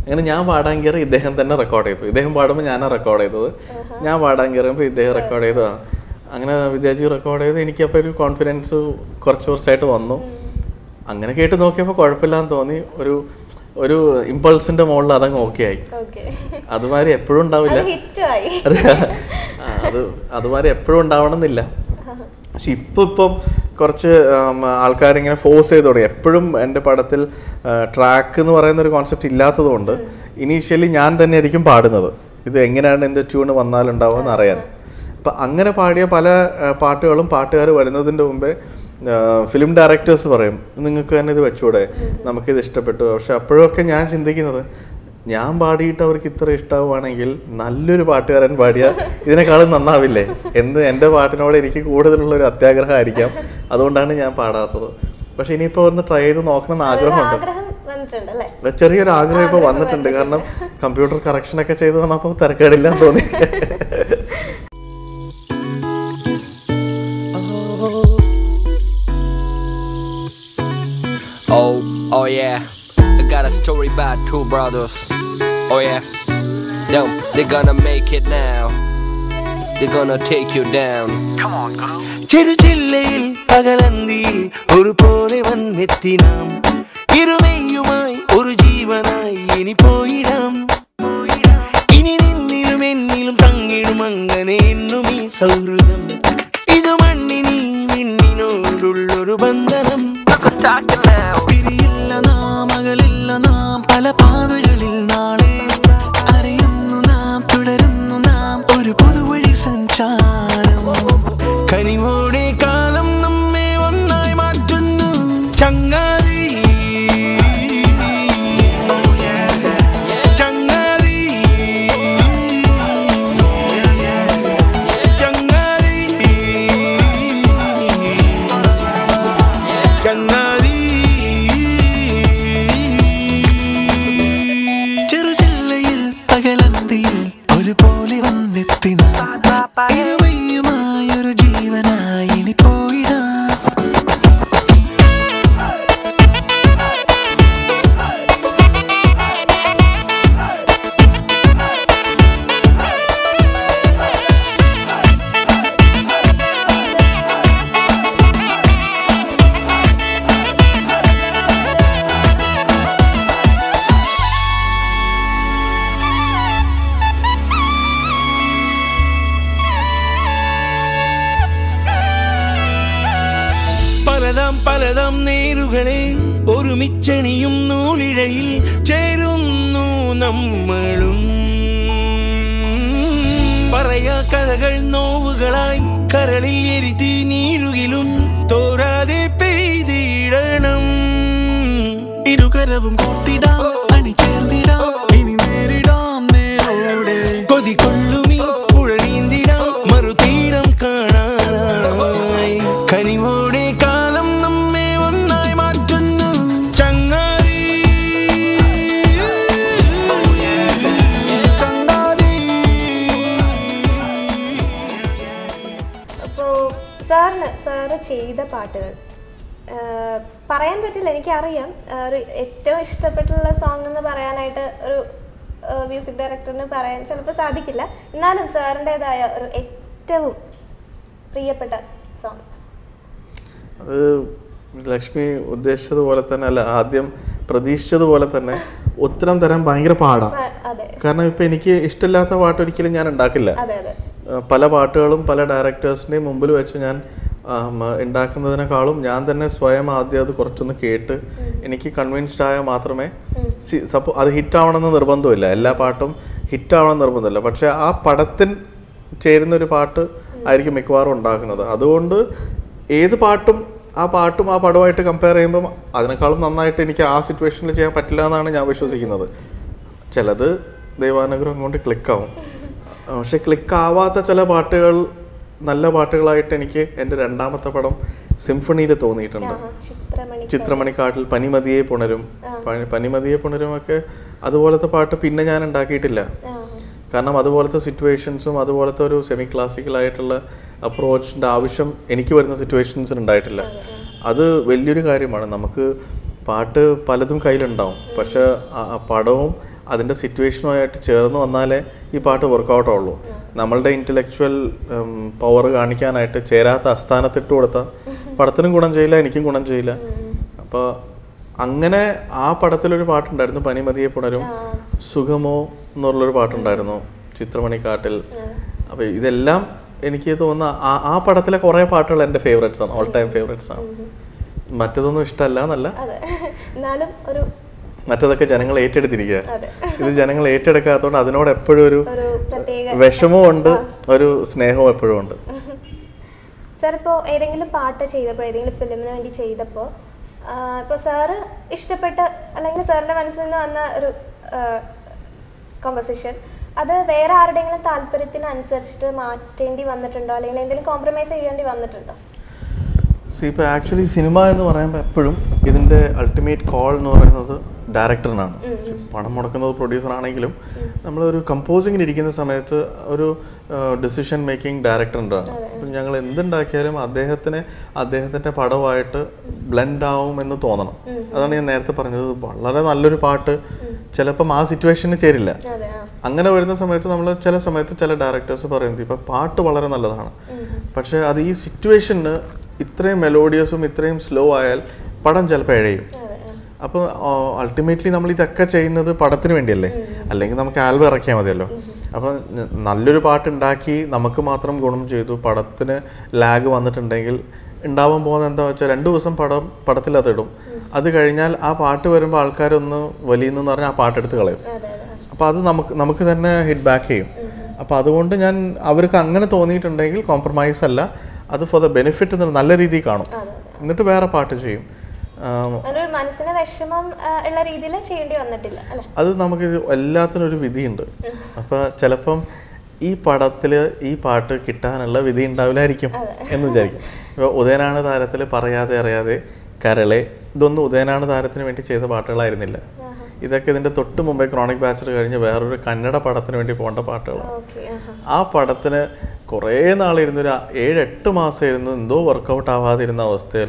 S2: അങ്ങനെ ഞാൻ പാടാൻ കയറി ഇദ്ദേഹം തന്നെ റെക്കോർഡ് ചെയ്തു ഇദ്ദേഹം പാടുമ്പോൾ ഞാനാണ് റെക്കോർഡ് ചെയ്തത് ഞാൻ പാടാൻ കയറിയപ്പോൾ ഇദ്ദേഹം റെക്കോർഡ് ചെയ്തു ആ. അങ്ങനെ വിദ്യാജി റെക്കോർഡ് ചെയ്ത് എനിക്കപ്പോൾ ഒരു കോൺഫിഡൻസ് കുറച്ച് കുറച്ചായിട്ട് വന്നു അങ്ങനെ കേട്ട് നോക്കിയപ്പോൾ കുഴപ്പമില്ലാന്ന് തോന്നി ഒരു ഒരു ഇമ്പൾസിന്റെ മുകളിൽ അതങ്ങ് ഓക്കെ ആയി
S1: ഓക്കെ
S2: അതുമാതിരി എപ്പോഴും ഉണ്ടാവില്ല
S1: അത് ഹിറ്റുമായി
S2: അത് ആ, അത് അതുമാതിരി എപ്പോഴും ഉണ്ടാവണമെന്നില്ല പക്ഷെ ഇപ്പൊ ഇപ്പം കുറച്ച് ആൾക്കാരിങ്ങനെ ഫോഴ്സ് ചെയ്ത് തുടങ്ങി എപ്പോഴും എൻ്റെ പടത്തിൽ ട്രാക്ക് എന്ന് പറയുന്ന ഒരു കോൺസെപ്റ്റ് ഇല്ലാത്തതുകൊണ്ട് ഇനീഷ്യലി ഞാൻ തന്നെ ആയിരിക്കും പാടുന്നത് ഇത് എങ്ങനെയാണ് എൻ്റെ ട്യൂണ് വന്നാലുണ്ടാവുക എന്ന് അറിയാൻ അപ്പം അങ്ങനെ പാടിയ പല ആ, പാട്ടുകളും പാട്ടുകാർ വരുന്നതിൻ്റെ മുമ്പേ ഫിലിം ഡയറക്ടേഴ്സ് പറയും നിങ്ങൾക്ക് തന്നെ ഇത് വെച്ചൂടെ നമുക്കിത് ഇഷ്ടപ്പെട്ടു പക്ഷെ അപ്പോഴൊക്കെ ഞാൻ ചിന്തിക്കുന്നത് ഞാൻ പാടിയിട്ട് അവർക്ക് ഇത്ര ഇഷ്ടമാവുകയാണെങ്കിൽ നല്ലൊരു പാട്ടുകാരൻ പാടിയ ഇതിനേക്കാളും നന്നാവില്ലേ എന്ന് എൻ്റെ പാട്ടിനോട് എനിക്ക് കൂടുതലുള്ള ഒരു അത്യാഗ്രഹമായിരിക്കാം അതുകൊണ്ടാണ് ഞാൻ പാടാത്തത് പക്ഷെ ഇനിയിപ്പോൾ ഒന്ന് ട്രൈ ചെയ്ത് നോക്കണം എന്ന് ആഗ്രഹമുണ്ട്
S1: ആഗ്രഹം വന്നിട്ടുണ്ട് അല്ലേ
S2: ചെറിയൊരു ആഗ്രഹം ഇപ്പോൾ വന്നിട്ടുണ്ട് കാരണം കമ്പ്യൂട്ടർ കറക്ഷൻ ഒക്കെ ചെയ്ത് വന്നപ്പോൾ തിരക്കേടില്ല തോന്നി
S5: Oh, oh yeah. I got a story about two brothers. Oh yeah. No, they're gonna make it now. They're gonna take you down.
S6: ചെറുചില്ലയിൽ പകലന്തിയിൽ ഒരു പോലെ വന്നെത്തിനാം ഇരുമയുമായി ഒരു ജീവനായി ഇനി പോയിടാം ഇനി നിന്നിലും എന്നിലും തങ്ങിടും അങ്ങനെ എന്നും ഈ സൗഹൃദം ഇത് മണ്ണിനി വിണ്ണിനോടുള്ളൊരു ബന്ധനം പിരിയില്ല നാം അകലില്ല നാം പല പാതകളിൽ നാളെ അറിയുന്നു നാം തുടരുന്നു നാം ഒരു പുതുവഴി സഞ്ചാരം കനിവോടെ കാലം നമ്മെ ഒന്നായി മാറ്റുന്നു ചങ്ങാതി ചങ്ങാതി ചങ്ങാതി ചങ്ങാതി ചെറുചില്ലയിൽ പകലന്തിയിൽ ഒരുപോലെ വന്നെത്തി ഇരുമയുമായി ഒരു ജീവനായി ഇനി പോയിടാം പലതാം പലതാം നേരുകളെ ഒരുമിച്ചണിയും നൂലിഴയിൽ ചേരുന്നു നമ്മളും പറയാ കഥകൾ നോവുകളായി കരളിൽ എരുതി നീരുകിലും തോരാതെ പെയ്തിടണം ഇരുകരവും കൂട്ടിടാം അണിചേർന്നിടാം ഇനി നേരിടാം നേരോടെ കൊതികൊള്ളുമീ പുഴ നീന്തിടാം മറുതീരം കാണാനായി കനിവോടെ കാലം നമ്മെ ഒന്നായി മാറ്റുന്നു ചങ്ങാതി
S1: അപ്പോൾ സാറിന് സാറ് ചെയ്ത പാട്ടുകൾ ആ, പറയാൻ പറ്റില്ല എനിക്കറിയാം ആ, ഒരു ഏറ്റവും ഇഷ്ടപ്പെട്ടുള്ള സോങ് എന്ന് പറയാനായിട്ട് ഒരു മ്യൂസിക് ഡയറക്ടറിന് പറയാൻ ചിലപ്പോൾ സാധിക്കില്ല എന്നാലും സാറിൻ്റെതായ ഒരു ഏറ്റവും പ്രിയപ്പെട്ട സോങ്
S2: അത് ലക്ഷ്മി ഉദ്ദേശിച്ചതുപോലെ തന്നെ അല്ല ആദ്യം പ്രതീക്ഷിച്ചതുപോലെ തന്നെ ഉത്തരം തരാൻ ഭയങ്കര പാടാണ്
S1: അതെ
S2: കാരണം ഇപ്പൊ എനിക്ക് ഇഷ്ടമില്ലാത്ത പാട്ട് ഒരിക്കലും ഞാൻ ഉണ്ടാക്കില്ല
S1: അതെ അതെ
S2: ആ, പല പാട്ടുകളും പല ഡയറക്ടേഴ്സിൻ്റെയും മുമ്പിൽ വെച്ച് ഞാൻ ആ, മ- ഉണ്ടാക്കുന്നതിനേക്കാളും ഞാൻ തന്നെ സ്വയം ആദ്യം അത് കുറച്ചൊന്ന് കേട്ട് എനിക്ക് കൺവിൻസ്ഡ് ആയാൽ മാത്രമേ സപ്പോ അത് ഹിറ്റ് ആവണമെന്ന് നിർബന്ധമില്ല എല്ലാ പാട്ടും ഹിറ്റ് ആവണം നിർബന്ധമില്ല പക്ഷെ ആ പടത്തിന് ചേരുന്ന ഒരു പാട്ട് ആയിരിക്കും മിക്കവാറും ഉണ്ടാക്കുന്നത് അതുകൊണ്ട് ഏത് പാട്ടും ആ പാട്ടും ആ പടവുമായിട്ട് കമ്പയർ ചെയ്യുമ്പം അതിനേക്കാളും നന്നായിട്ട് എനിക്ക് ആ സിറ്റുവേഷനിൽ ചെയ്യാൻ പറ്റില്ല എന്നാണ് ഞാൻ വിശ്വസിക്കുന്നത് ചിലത് ദൈവാനുഗ്രഹം കൊണ്ട് ക്ലിക്കാവും പക്ഷെ ക്ലിക്ക് ആവാത്ത ചില പാട്ടുകൾ നല്ല പാട്ടുകളായിട്ട് എനിക്ക് എൻ്റെ രണ്ടാമത്തെ പടം സിംഫണിയിൽ തോന്നിയിട്ടുണ്ട്
S1: ചിത്രമണി
S2: ചിത്രമണിക്കാട്ടിൽ പനിമതിയെ പുണരും പനി- പനിമതിയെ പുണരും ഒക്കെ അതുപോലത്തെ പാട്ട് പിന്നെ ഞാൻ ഉണ്ടാക്കിയിട്ടില്ല
S1: ആ
S2: കാരണം അതുപോലത്തെ സിറ്റുവേഷൻസും അതുപോലത്തെ ഒരു സെമി ക്ലാസിക്കൽ ആയിട്ടുള്ള അപ്രോച്ചിൻ്റെ ആവശ്യം എനിക്ക് വരുന്ന സിറ്റുവേഷൻസിന് ഉണ്ടായിട്ടില്ല അത് വലിയൊരു കാര്യമാണ് നമുക്ക് പാട്ട് പലതും കയ്യിലുണ്ടാവും പക്ഷെ ആ ആ പടവും അതിൻ്റെ സിറ്റുവേഷനുമായിട്ട് ചേർന്ന് വന്നാലേ ഈ പാട്ട് വർക്കൗട്ട് ആവുള്ളൂ നമ്മളുടെ ഇൻ്റലക്ച്വൽ പവർ കാണിക്കാനായിട്ട് ചേരാത്ത അസ്ഥാനത്തിട്ട് കൊടുത്താൽ പടത്തിനും ഗുണം ചെയ്യില്ല എനിക്കും ഗുണം ചെയ്യില്ല അപ്പോൾ അങ്ങനെ ആ പടത്തിലൊരു പാട്ടുണ്ടായിരുന്നു പനിമതിയെ പുണരും സുഖമോ എന്നുള്ളൊരു പാട്ടുണ്ടായിരുന്നു ചിത്രമണിക്കാട്ടിൽ അപ്പോൾ ഇതെല്ലാം എനിക്ക് തോന്നുന്ന ആ ആ പടത്തിലെ കുറേ പാട്ടുകൾ എൻ്റെ ഫേവറേറ്റ്സ് ആണ് ഓൾ ടൈം ഫേവറേറ്റ്സ് ആണ് മറ്റതൊന്നും ഇഷ്ടമല്ല എന്നല്ല
S1: അതെ എന്നാലും ഒരു
S2: മറ്റതൊക്കെ ജനങ്ങൾ ഏറ്റെടുത്തിരിക്കുക
S1: അതെ.
S2: ഇത് ജനങ്ങൾ ഏറ്റെടുക്കാത്തതുകൊണ്ട് അതിനോട് എപ്പോഴും ഒരു
S1: ഒരു പ്രത്യേക
S2: വിഷമവും ഉണ്ട് ഒരു സ്നേഹവും എപ്പോഴും ഉണ്ട്
S1: സാർ ഇപ്പോൾ ഏതെങ്കിലും പാട്ട് ചെയ്തപ്പോൾ ഏതെങ്കിലും ഫിലിമിന് വേണ്ടി ചെയ്തപ്പോൾ ഇപ്പോൾ സാറ് ഇഷ്ടപ്പെട്ട അല്ലെങ്കിൽ സാറിൻ്റെ മനസ്സിൽ നിന്ന് വന്ന ഒരു കോമ്പസിഷൻ അത് വേറെ ആരുടെയെങ്കിലും താല്പര്യത്തിന് അനുസരിച്ചിട്ട് മാറ്റേണ്ടി വന്നിട്ടുണ്ടോ അല്ലെങ്കിൽ എന്തെങ്കിലും കോംപ്രമൈസ് ചെയ്യേണ്ടി വന്നിട്ടുണ്ടോ
S2: സി ഇപ്പോൾ ആക്ച്വലി സിനിമ എന്ന് പറയുമ്പോൾ എപ്പോഴും ഇതിൻ്റെ അൾട്ടിമേറ്റ് കോൾ എന്ന് പറയുന്നത് ഡയറക്ടറിനാണ് പണം മുടക്കുന്നത് പ്രൊഡ്യൂസർ ആണെങ്കിലും നമ്മളൊരു കമ്പോസിങ്ങിന് ഇരിക്കുന്ന സമയത്ത് ഒരു ഡിസിഷൻ മേക്കിംഗ് ഡയറക്ടറിൻ്റെ ആണ് അപ്പം ഞങ്ങൾ എന്തുണ്ടാക്കിയാലും അദ്ദേഹത്തിന് അദ്ദേഹത്തിൻ്റെ പടമായിട്ട് ബ്ലെൻഡ് ആവും എന്ന് തോന്നണം അതാണ് ഞാൻ നേരത്തെ പറഞ്ഞത് വളരെ നല്ലൊരു പാട്ട് ചിലപ്പം ആ സിറ്റുവേഷന് ചേരില്ല
S1: അതെ ആ
S2: അങ്ങനെ വരുന്ന സമയത്ത് നമ്മൾ ചില സമയത്ത് ചില ഡയറക്ടേഴ്സ് പറയുന്നത് ഇപ്പം പാട്ട് വളരെ നല്ലതാണ് പക്ഷേ അത് ഈ സിറ്റുവേഷന് ഇത്രയും മെലോഡിയസും ഇത്രയും സ്ലോ ആയാൽ പടം ചിലപ്പോൾ ഇഴയും അപ്പോൾ അൾട്ടിമേറ്റ്ലി നമ്മൾ ഇതൊക്കെ ചെയ്യുന്നത് പടത്തിന് വേണ്ടിയല്ലേ അല്ലെങ്കിൽ നമുക്ക് ആൽബം ഇറക്കിയാൽ മതിയല്ലോ അപ്പം ന- നല്ലൊരു പാട്ട് ഉണ്ടാക്കി നമുക്ക് മാത്രം ഗുണം ചെയ്തു പടത്തിന് ലാഗ് വന്നിട്ടുണ്ടെങ്കിൽ ഉണ്ടാവാൻ പോകുന്നത് എന്താ വെച്ചാൽ രണ്ട് ദിവസം പടം പടത്തിൽ അതിടും അത് കഴിഞ്ഞാൽ ആ പാട്ട് വരുമ്പോൾ ആൾക്കാരൊന്ന് വലിയെന്ന് പറഞ്ഞാൽ ആ പാട്ടെടുത്ത് കളയും
S1: അതെ അതെ
S2: അപ്പോൾ അത് നമുക്ക് നമുക്ക് തന്നെ ഹിറ്റ് ബാക്ക് ചെയ്യും അപ്പോൾ അതുകൊണ്ട് ഞാൻ അവർക്ക് അങ്ങനെ തോന്നിയിട്ടുണ്ടെങ്കിൽ കോംപ്രമൈസ് അല്ല അത് ഫോർ ദ ബെനിഫിറ്റ് നല്ല രീതിയിൽ കാണും എന്നിട്ട് വേറെ പാട്ട് ചെയ്യും ആം,
S1: അങ്ങനെ ഒരു മനസ്സിന് വിഷമം ആ, ഉള്ള രീതിയിൽ ചെയ്യേണ്ടി വന്നിട്ടില്ല അല്ലേ
S2: അത് നമുക്ക് ഇത് എല്ലാത്തിനും ഒരു വിധിയുണ്ട് അപ്പോൾ ചിലപ്പം ഈ പടത്തിൽ ഈ പാട്ട് കിട്ടാനുള്ള വിധി ഉണ്ടാവില്ലായിരിക്കും എന്ന് വിചാരിക്കും ഇപ്പോൾ ഉദയനാണ് താരത്തിൽ പറയാതെ അറിയാതെ കരളെ ഇതൊന്നും ഉദയനാണ് താരത്തിന് വേണ്ടി ചെയ്ത പാട്ടുകളായിരുന്നില്ല ഇതൊക്കെ ഇതിൻ്റെ തൊട്ട് മുമ്പേ ക്രോണിക് ബാച്ചർ കഴിഞ്ഞ് വേറൊരു കന്നഡ പടത്തിന് വേണ്ടി പോകേണ്ട പാട്ടുകളാണ്
S1: ഓക്കെ ആഹാ
S2: ആ പടത്തിന് കുറേ നാളിരുന്ന് ഒരു ഏഴ് എട്ട് മാസം ഇരുന്ന് എന്തോ വർക്കൗട്ട് ആവാതിരുന്ന അവസ്ഥയിൽ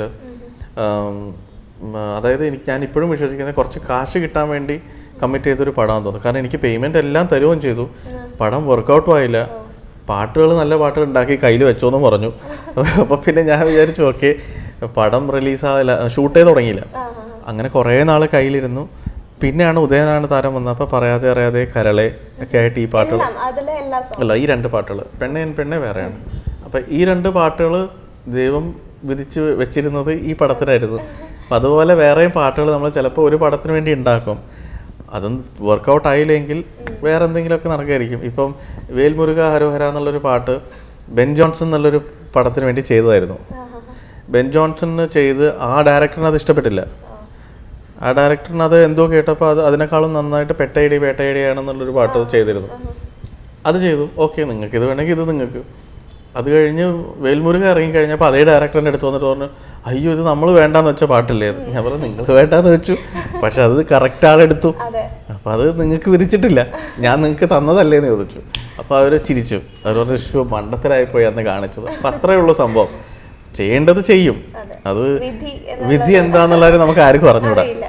S2: അതായത് എനിക്ക് ഞാൻ ഇപ്പോഴും വിശ്വസിക്കുന്നത് കുറച്ച് കാശ് കിട്ടാൻ വേണ്ടി കമ്മിറ്റ് ചെയ്തൊരു പടമാണെന്ന് തോന്നുന്നു കാരണം എനിക്ക് പേയ്മെന്റ് എല്ലാം തരുകയും ചെയ്തു പടം വർക്കൗട്ടും ആയില്ല പാട്ടുകൾ നല്ല പാട്ടുകൾ ഉണ്ടാക്കി കയ്യിൽ വെച്ചോന്നും പറഞ്ഞു അപ്പോൾ പിന്നെ ഞാൻ വിചാരിച്ചു ഓക്കെ പടം റിലീസാവില്ല ഷൂട്ട് ചെയ്ത് തുടങ്ങിയില്ല അങ്ങനെ കുറേ നാൾ കയ്യിലിരുന്നു പിന്നെയാണ് ഉദയനാണ് താരം വന്നത് അപ്പോൾ പറയാതെ അറിയാതെ കരളെ ഒക്കെ ആയിട്ട് ഈ പാട്ടുകൾ
S1: എല്ലാം അതിലെ എല്ലാ സോങ്
S2: അല്ല ഈ രണ്ട് പാട്ടുകൾ പെണ്ണെ എൻ പെണ്ണെ വേറെയാണ് അപ്പം ഈ രണ്ട് പാട്ടുകൾ ദൈവം വിധിച്ച് വെച്ചിരുന്നത് ഈ പടത്തിനായിരുന്നു അപ്പം അതുപോലെ വേറെയും പാട്ടുകൾ നമ്മൾ ചിലപ്പോൾ ഒരു പടത്തിന് വേണ്ടി ഉണ്ടാക്കും അതും വർക്കൗട്ട് ആയില്ലെങ്കിൽ വേറെ എന്തെങ്കിലുമൊക്കെ നടക്കുമായിരിക്കും ഇപ്പം വേൽമുരുക ഹരോഹര എന്നുള്ളൊരു പാട്ട് ബെൻ ജോൺസൺ എന്നുള്ളൊരു പടത്തിന് വേണ്ടി ചെയ്തതായിരുന്നു ബെൻ ജോൺസണിന് ചെയ്ത് ആ ഡയറക്ടറിന് അത് ഇഷ്ടപ്പെട്ടില്ല ആ ഡയറക്ടറിന് അത് എന്തോ കേട്ടപ്പോൾ അത് അതിനേക്കാളും നന്നായിട്ട് പെട്ടൈഡി പേട്ടൈഡിയാണെന്നുള്ളൊരു പാട്ട് ചെയ്തിരുന്നു അത് ചെയ്തു ഓക്കെ നിങ്ങൾക്ക് ഇത് വേണമെങ്കിൽ ഇത് നിങ്ങൾക്ക് അത് കഴിഞ്ഞ് വേൽമുരുക ഇറങ്ങി കഴിഞ്ഞപ്പോൾ അതേ ഡയറക്ടറിൻ്റെ അടുത്ത് വന്നിട്ട് പറഞ്ഞു അയ്യോ ഇത് നമ്മൾ വേണ്ടാന്ന് വെച്ച പാട്ടില്ലേ അത്?" ഞാൻ പറഞ്ഞു നിങ്ങൾ വേണ്ടാന്ന് വെച്ചു പക്ഷെ അത് കറക്റ്റ് ആളെടുത്തു
S1: അതെ
S2: അപ്പം അത് നിങ്ങൾക്ക് വിധിച്ചിട്ടില്ല ഞാൻ നിങ്ങൾക്ക് തന്നതല്ലേ എന്ന് ചോദിച്ചു അപ്പോൾ അവർ ചിരിച്ചു അവർ പറഞ്ഞു ഷോ മണ്ടത്തരായിപ്പോയി അന്ന് കാണിച്ചത് അപ്പം അത്രയേ ഉള്ളൂ സംഭവം ചെയ്യേണ്ടത് ചെയ്യും
S1: അതെ.
S2: അത്
S1: വിധി
S2: വിധി എന്താന്നുള്ളത് നമുക്ക് ആർക്കും അറിഞ്ഞൂടാ
S1: അറിയില്ല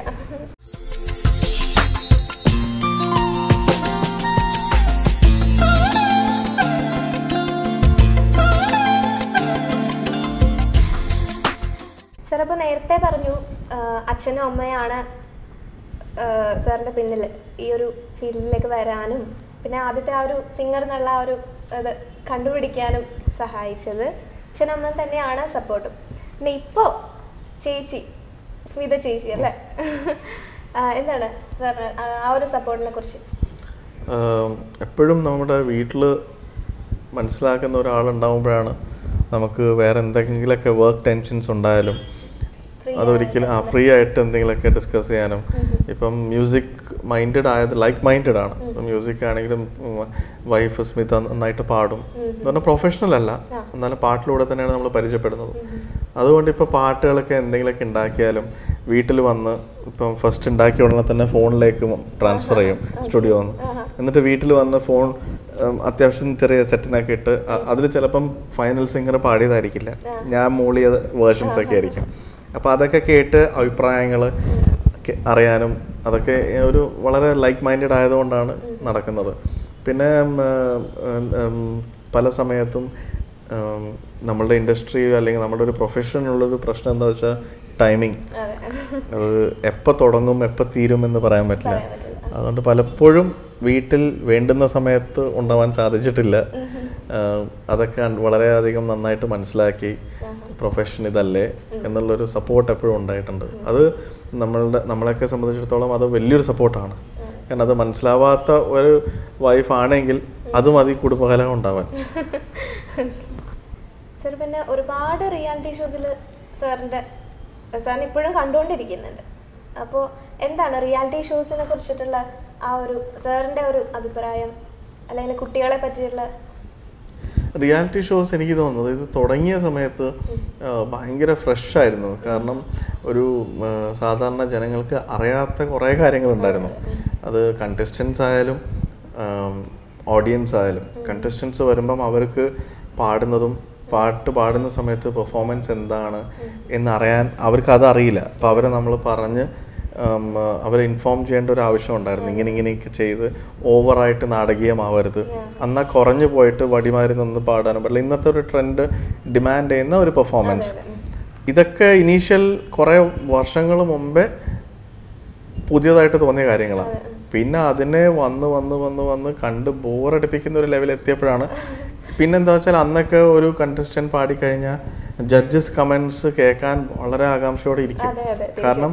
S1: സാർ അപ്പോൾ നേരത്തെ പറഞ്ഞു ആ, അച്ഛനും അമ്മയാണ് സാറിൻ്റെ പിന്നിൽ ഈ ഒരു ഫീൽഡിലേക്ക് വരാനും പിന്നെ ആദ്യത്തെ ആ ഒരു സിംഗർ എന്നുള്ള ആ ഒരു ഇത് കണ്ടുപിടിക്കാനും സഹായിച്ചത് അച്ഛനും അമ്മ തന്നെയാണ് സപ്പോർട്ടും പിന്നെ ഇപ്പോൾ ചേച്ചി സ്മിത ചേച്ചി അല്ലേ ആ, എന്താണ് സാറിന് ആ- ആ ഒരു സപ്പോർട്ടിനെ കുറിച്ച്
S2: ആം, എപ്പോഴും നമ്മുടെ വീട്ടിൽ മനസ്സിലാക്കുന്ന ഒരാളുണ്ടാവുമ്പോഴാണ് നമുക്ക് വേറെ എന്തെങ്കിലുമൊക്കെ വർക്ക് ടെൻഷൻസ് ഉണ്ടായാലും
S1: Free
S2: അതൊരിക്കലും ആ ഫ്രീ ആയിട്ട് എന്തെങ്കിലുമൊക്കെ ഡിസ്കസ് ചെയ്യാനും ഇപ്പം മ്യൂസിക് മൈൻഡഡ് ആയത് ലൈക്ക് മൈൻഡഡ് ആണ് മ്യൂസിക് ആണെങ്കിലും വൈഫ് സ്മിത നന്നായിട്ട് പാടും എന്ന് പറഞ്ഞാൽ പ്രൊഫഷണൽ അല്ല എന്നാലും പാട്ടിലൂടെ തന്നെയാണ് നമ്മൾ പരിചയപ്പെടുന്നത് അതുകൊണ്ട് ഇപ്പോൾ പാട്ടുകളൊക്കെ എന്തെങ്കിലുമൊക്കെ ഉണ്ടാക്കിയാലും വീട്ടിൽ വന്ന് ഇപ്പം ഫസ്റ്റ് ഉണ്ടാക്കിയ ഉടനെ തന്നെ ഫോണിലേക്ക് ട്രാൻസ്ഫർ ചെയ്യും സ്റ്റുഡിയോ വന്ന് എന്നിട്ട് വീട്ടിൽ വന്ന് ഫോൺ ഉം, അത്യാവശ്യം ചെറിയ സെറ്റിനൊക്കെ ഇട്ട് അതിൽ ചിലപ്പം ഫൈനൽ സിംഗർ പാടിയതായിരിക്കില്ല ഞാൻ മൂളിയ വേർഷൻസ് ഒക്കെ ആയിരിക്കും അപ്പോൾ അതൊക്കെ കേട്ട് അഭിപ്രായങ്ങൾ കെ- അറിയാനും അതൊക്കെ ഒരു വളരെ ലൈക്ക് മൈൻഡഡ് ആയതുകൊണ്ടാണ് നടക്കുന്നത് പിന്നെ ഉം, ഉം, ഉം, പല സമയത്തും ഉം, നമ്മളുടെ ഇൻഡസ്ട്രി അല്ലെങ്കിൽ നമ്മുടെ ഒരു പ്രൊഫഷനുള്ളൊരു പ്രശ്നം എന്താ വെച്ചാൽ ടൈമിങ്
S1: അതെ
S2: അത് എപ്പോൾ തുടങ്ങും എപ്പോൾ തീരും എന്ന് പറയാൻ പറ്റില്ല അതുകൊണ്ട് പലപ്പോഴും വീട്ടിൽ വേണ്ടുന്ന സമയത്ത് ഉണ്ടാവാൻ സാധിച്ചിട്ടില്ല ആഹ് അതൊക്കെ അൺ- വളരെയധികം നന്നായിട്ട് മനസ്സിലാക്കി പ്രൊഫഷൻ ഇതല്ലേ എന്നുള്ളൊരു സപ്പോർട്ട് എപ്പോഴും ഉണ്ടായിട്ടുണ്ട് അത് നമ്മളുടെ നമ്മളെയൊക്കെ സംബന്ധിച്ചിടത്തോളം അത് വലിയൊരു സപ്പോർട്ടാണ് കാരണം അത് മനസ്സിലാവാത്ത ഒരു വൈഫ് ആണെങ്കിൽ അത് മതി കുടുംബകലം ഉണ്ടാവാൻ
S1: സർ പിന്നെ ഒരുപാട് റിയാലിറ്റി ഷോസിൽ സാറിൻ്റെ സാറിന് ഇപ്പോഴും കണ്ടുകൊണ്ടിരിക്കുന്നുണ്ട് അപ്പോൾ എന്താണ് റിയാലിറ്റി ഷോസിനെ കുറിച്ചിട്ടുള്ള ആ ഒരു സാറിൻ്റെ ഒരു അഭിപ്രായം അല്ലെങ്കിൽ കുട്ടികളെ പറ്റിയുള്ള
S2: റിയാലിറ്റി ഷോസ് എനിക്ക് തോന്നുന്നത് ഇത് തുടങ്ങിയ സമയത്ത് ആ, ഭയങ്കര ഫ്രഷ് ആയിരുന്നു കാരണം ഒരു ആ, സാധാരണ ജനങ്ങൾക്ക് അറിയാത്ത കുറേ കാര്യങ്ങളുണ്ടായിരുന്നു അത് കണ്ടസ്റ്റൻസ് ആയാലും ഓഡിയൻസ് ആയാലും കണ്ടസ്റ്റൻസ് വരുമ്പം അവർക്ക് പാടുന്നതും പാട്ട് പാടുന്ന സമയത്ത് പെർഫോമൻസ് എന്താണ് എന്നറിയാൻ അവർക്ക് അത് അറിയില്ല അപ്പോൾ അവരെ നമ്മൾ പറഞ്ഞ് ഉം, അവരെ ഇൻഫോം ചെയ്യേണ്ട ഒരു ആവശ്യം ഉണ്ടായിരുന്നു ഇങ്ങനെ ഇങ്ങനെയൊക്കെ ചെയ്ത് ഓവറായിട്ട് നാടകീയമാവരുത് എന്നാ കുറഞ്ഞു പോയിട്ട് വടിമാരി നിന്ന് പാടാനും പറ്റില്ല ഇന്നത്തെ ഒരു ട്രെൻഡ് ഡിമാൻഡ് ചെയ്യുന്ന ഒരു പെർഫോമൻസ് ഇതൊക്കെ ഇനീഷ്യൽ കുറേ വർഷങ്ങൾ മുമ്പേ പുതിയതായിട്ട് തോന്നിയ കാര്യങ്ങളാണ് പിന്നെ അതിനെ വന്ന് വന്ന് വന്ന് വന്ന് കണ്ട് ബോറടിപ്പിക്കുന്ന ഒരു ലെവൽ എത്തിയപ്പോഴാണ് പിന്നെന്താ വെച്ചാൽ അന്നൊക്കെ ഒരു കണ്ടസ്റ്റന്റ് പാടിക്കഴിഞ്ഞാൽ ജഡ്ജസ് കമന്റ്സ് കേൾക്കാൻ വളരെ ആകാംക്ഷയോടെ ഇരിക്കും
S1: അതെ, അതെ,
S2: കാരണം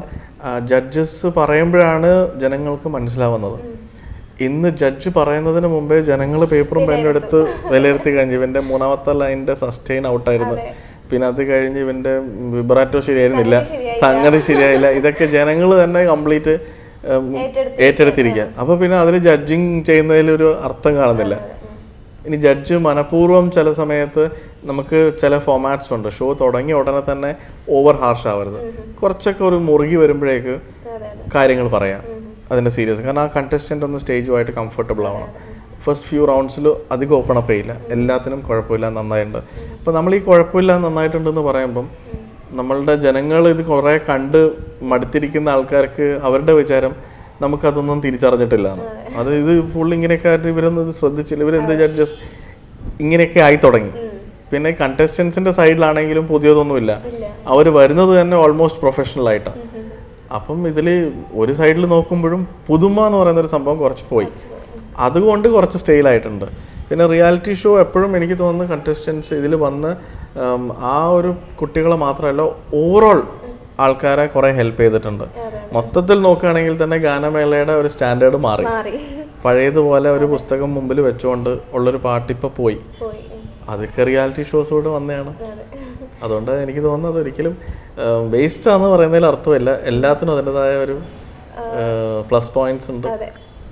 S2: ജഡ്ജസ് പറയുമ്പോഴാണ് ജനങ്ങൾക്ക് മനസ്സിലാവുന്നത് ഇന്ന് ജഡ്ജ് പറയുന്നതിന് മുമ്പേ ജനങ്ങൾ പേപ്പറും പെന്നും എടുത്ത് വിലയിരുത്തി കഴിഞ്ഞു ഇവന്റെ മൂന്നാമത്തെ ലൈനിന്റെ സസ്റ്റെയിൻ ഔട്ടായിരുന്നു പിന്നെ അത് കഴിഞ്ഞ് ഇവന്റെ വിബ്രാറ്റോ ശരിയായിരുന്നില്ല സംഗതി ശരിയായില്ല ഇതൊക്കെ ജനങ്ങൾ തന്നെ കംപ്ലീറ്റ് ഏറ്റെടുത്തിരിക്കുക അപ്പൊ പിന്നെ അതിൽ ജഡ്ജിങ് ചെയ്യുന്നതിൽ ഒരു അർത്ഥം കാണുന്നില്ല ഇനി ജഡ്ജ് മനഃപൂർവ്വം ചില സമയത്ത് നമുക്ക് ചില ഫോമാറ്റ്സ് ഉണ്ട് ഷോ തുടങ്ങിയ ഉടനെ തന്നെ ഓവർ ഹാർഷ് ആവരുത് കുറച്ചൊക്കെ ഒരു മുറുകി വരുമ്പോഴേക്ക്
S1: അതെ അതെ
S2: കാര്യങ്ങൾ പറയാം അതിന്റെ സീരിയസ് കാരണം ആ കണ്ടസ്റ്റന്റ് ഒന്ന് സ്റ്റേജുമായിട്ട് കംഫർട്ടബിൾ ആവണം ഫസ്റ്റ് ഫ്യൂ റൗണ്ട്സിൽ അധികം ഓപ്പൺ അപ്പ് ചെയ്യില്ല എല്ലാത്തിനും കുഴപ്പമില്ല നന്നായിട്ടുണ്ട് അപ്പോൾ നമ്മൾ ഈ കുഴപ്പമില്ല നന്നായിട്ടുണ്ടെന്ന് പറയുമ്പം നമ്മളുടെ ജനങ്ങൾ ഇത് കുറേ കണ്ട് മടുത്തിരിക്കുന്ന ആൾക്കാർക്ക് അവരുടെ വിചാരം നമുക്കതൊന്നും തിരിച്ചറിഞ്ഞിട്ടില്ല എന്ന്. അത് ഇത് ഫുൾ ഇങ്ങനെയൊക്കെ ആയിട്ട് ഇവരൊന്നും ഇത് ശ്രദ്ധിച്ചില്ല ഇവരെന്ത് ജഡ്ജസ് ഇങ്ങനെയൊക്കെ ആയി തുടങ്ങി പിന്നെ കണ്ടസ്റ്റൻസിന്റെ സൈഡിലാണെങ്കിലും പുതിയതൊന്നുമില്ല അവർ വരുന്നത് തന്നെ ഓൾമോസ്റ്റ് പ്രൊഫഷണൽ ആയിട്ടാണ് അപ്പം ഇതിൽ ഒരു സൈഡിൽ നോക്കുമ്പോഴും പുതുമ എന്ന് പറയുന്ന ഒരു സംഭവം കുറച്ച് പോയി അതുകൊണ്ട് കുറച്ച് സ്റ്റൈലായിട്ടുണ്ട് പിന്നെ റിയാലിറ്റി ഷോ എപ്പോഴും എനിക്ക് തോന്നുന്നു കണ്ടസ്റ്റൻസ് ഇതിൽ വന്ന് ഉം, ആ ഒരു കുട്ടികളെ മാത്രമല്ല ഓവറോൾ ആൾക്കാരെ കുറെ ഹെൽപ്പ് ചെയ്തിട്ടുണ്ട് മൊത്തത്തിൽ നോക്കുകയാണെങ്കിൽ തന്നെ ഗാനമേളയുടെ ഒരു സ്റ്റാൻഡേർഡ് മാറി
S1: മാറി
S2: പഴയതുപോലെ ഒരു പുസ്തകം മുമ്പിൽ വെച്ചുകൊണ്ട് ഉള്ളൊരു പാട്ടിപ്പോൾ പോയി
S1: പോയി ഉം.
S2: അതൊക്കെ റിയാലിറ്റി ഷോസോട് വന്നതാണ്
S1: അതെ
S2: അതുകൊണ്ട് എനിക്ക് തോന്നുന്നത് ഒരിക്കലും വേസ്റ്റ് ആണെന്ന് പറയുന്നതിൽ അർത്ഥമില്ല എല്ലാത്തിനും അതിൻ്റെതായ ഒരു പ്ലസ് പോയിന്റ്സ് ഉണ്ട്
S1: അതെ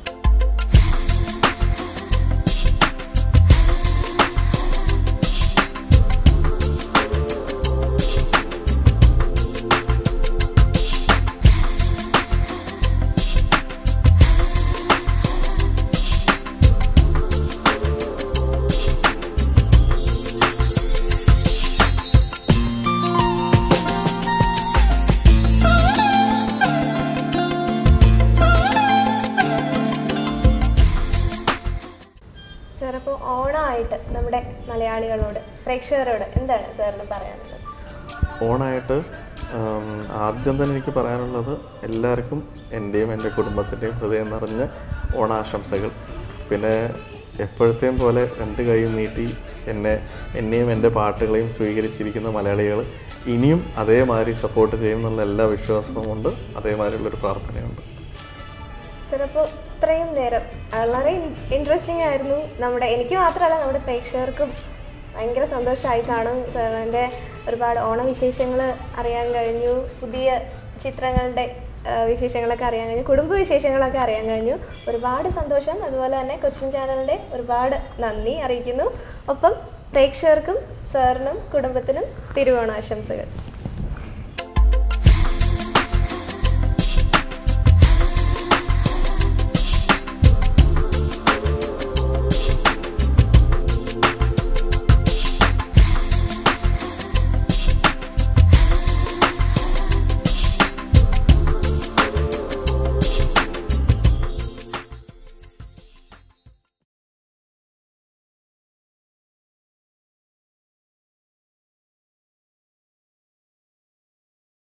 S1: സാർ അപ്പോൾ ഓണമായിട്ട് നമ്മുടെ മലയാളികളോട് പ്രേക്ഷകരോട് എന്താണ് സാറിന് പറയാനുള്ളത്
S2: ഓണായിട്ട് ഉം, ആദ്യം തന്നെ എനിക്ക് പറയാനുള്ളത് എല്ലാവർക്കും എൻ്റെയും എൻ്റെ കുടുംബത്തിൻ്റെയും ഹൃദയം നിറഞ്ഞ ഓണാശംസകൾ പിന്നെ എപ്പോഴത്തെയും പോലെ രണ്ട് കൈയും നീട്ടി എന്നെ എന്നെയും എൻ്റെ പാട്ടുകളെയും സ്വീകരിച്ചിരിക്കുന്ന മലയാളികൾ ഇനിയും അതേമാതിരി സപ്പോർട്ട് ചെയ്യും എന്നുള്ള എല്ലാ വിശ്വാസവും കൊണ്ട് അതേമാതിരിയുള്ളൊരു പ്രാർത്ഥനയുണ്ട്
S1: സാർ അപ്പോൾ ഇത്രയും നേരം വളരെ ഇൻട്രസ്റ്റിംഗ് ആയിരുന്നു നമ്മുടെ എനിക്ക് മാത്രമല്ല നമ്മുടെ പ്രേക്ഷകർക്കും ഭയങ്കര സന്തോഷമായി കാണും സാറിൻ്റെ ഒരുപാട് ഓണവിശേഷങ്ങൾ അറിയാൻ കഴിഞ്ഞു പുതിയ ചിത്രങ്ങളുടെ ആ, വിശേഷങ്ങളൊക്കെ അറിയാൻ കഴിഞ്ഞു കുടുംബ വിശേഷങ്ങളൊക്കെ അറിയാൻ കഴിഞ്ഞു ഒരുപാട് സന്തോഷം അതുപോലെ തന്നെ കൊച്ചിൻ ചാനലിൻ്റെ ഒരുപാട് നന്ദി അറിയിക്കുന്നു ഒപ്പം പ്രേക്ഷകർക്കും സാറിനും കുടുംബത്തിനും തിരുവോണാശംസകൾ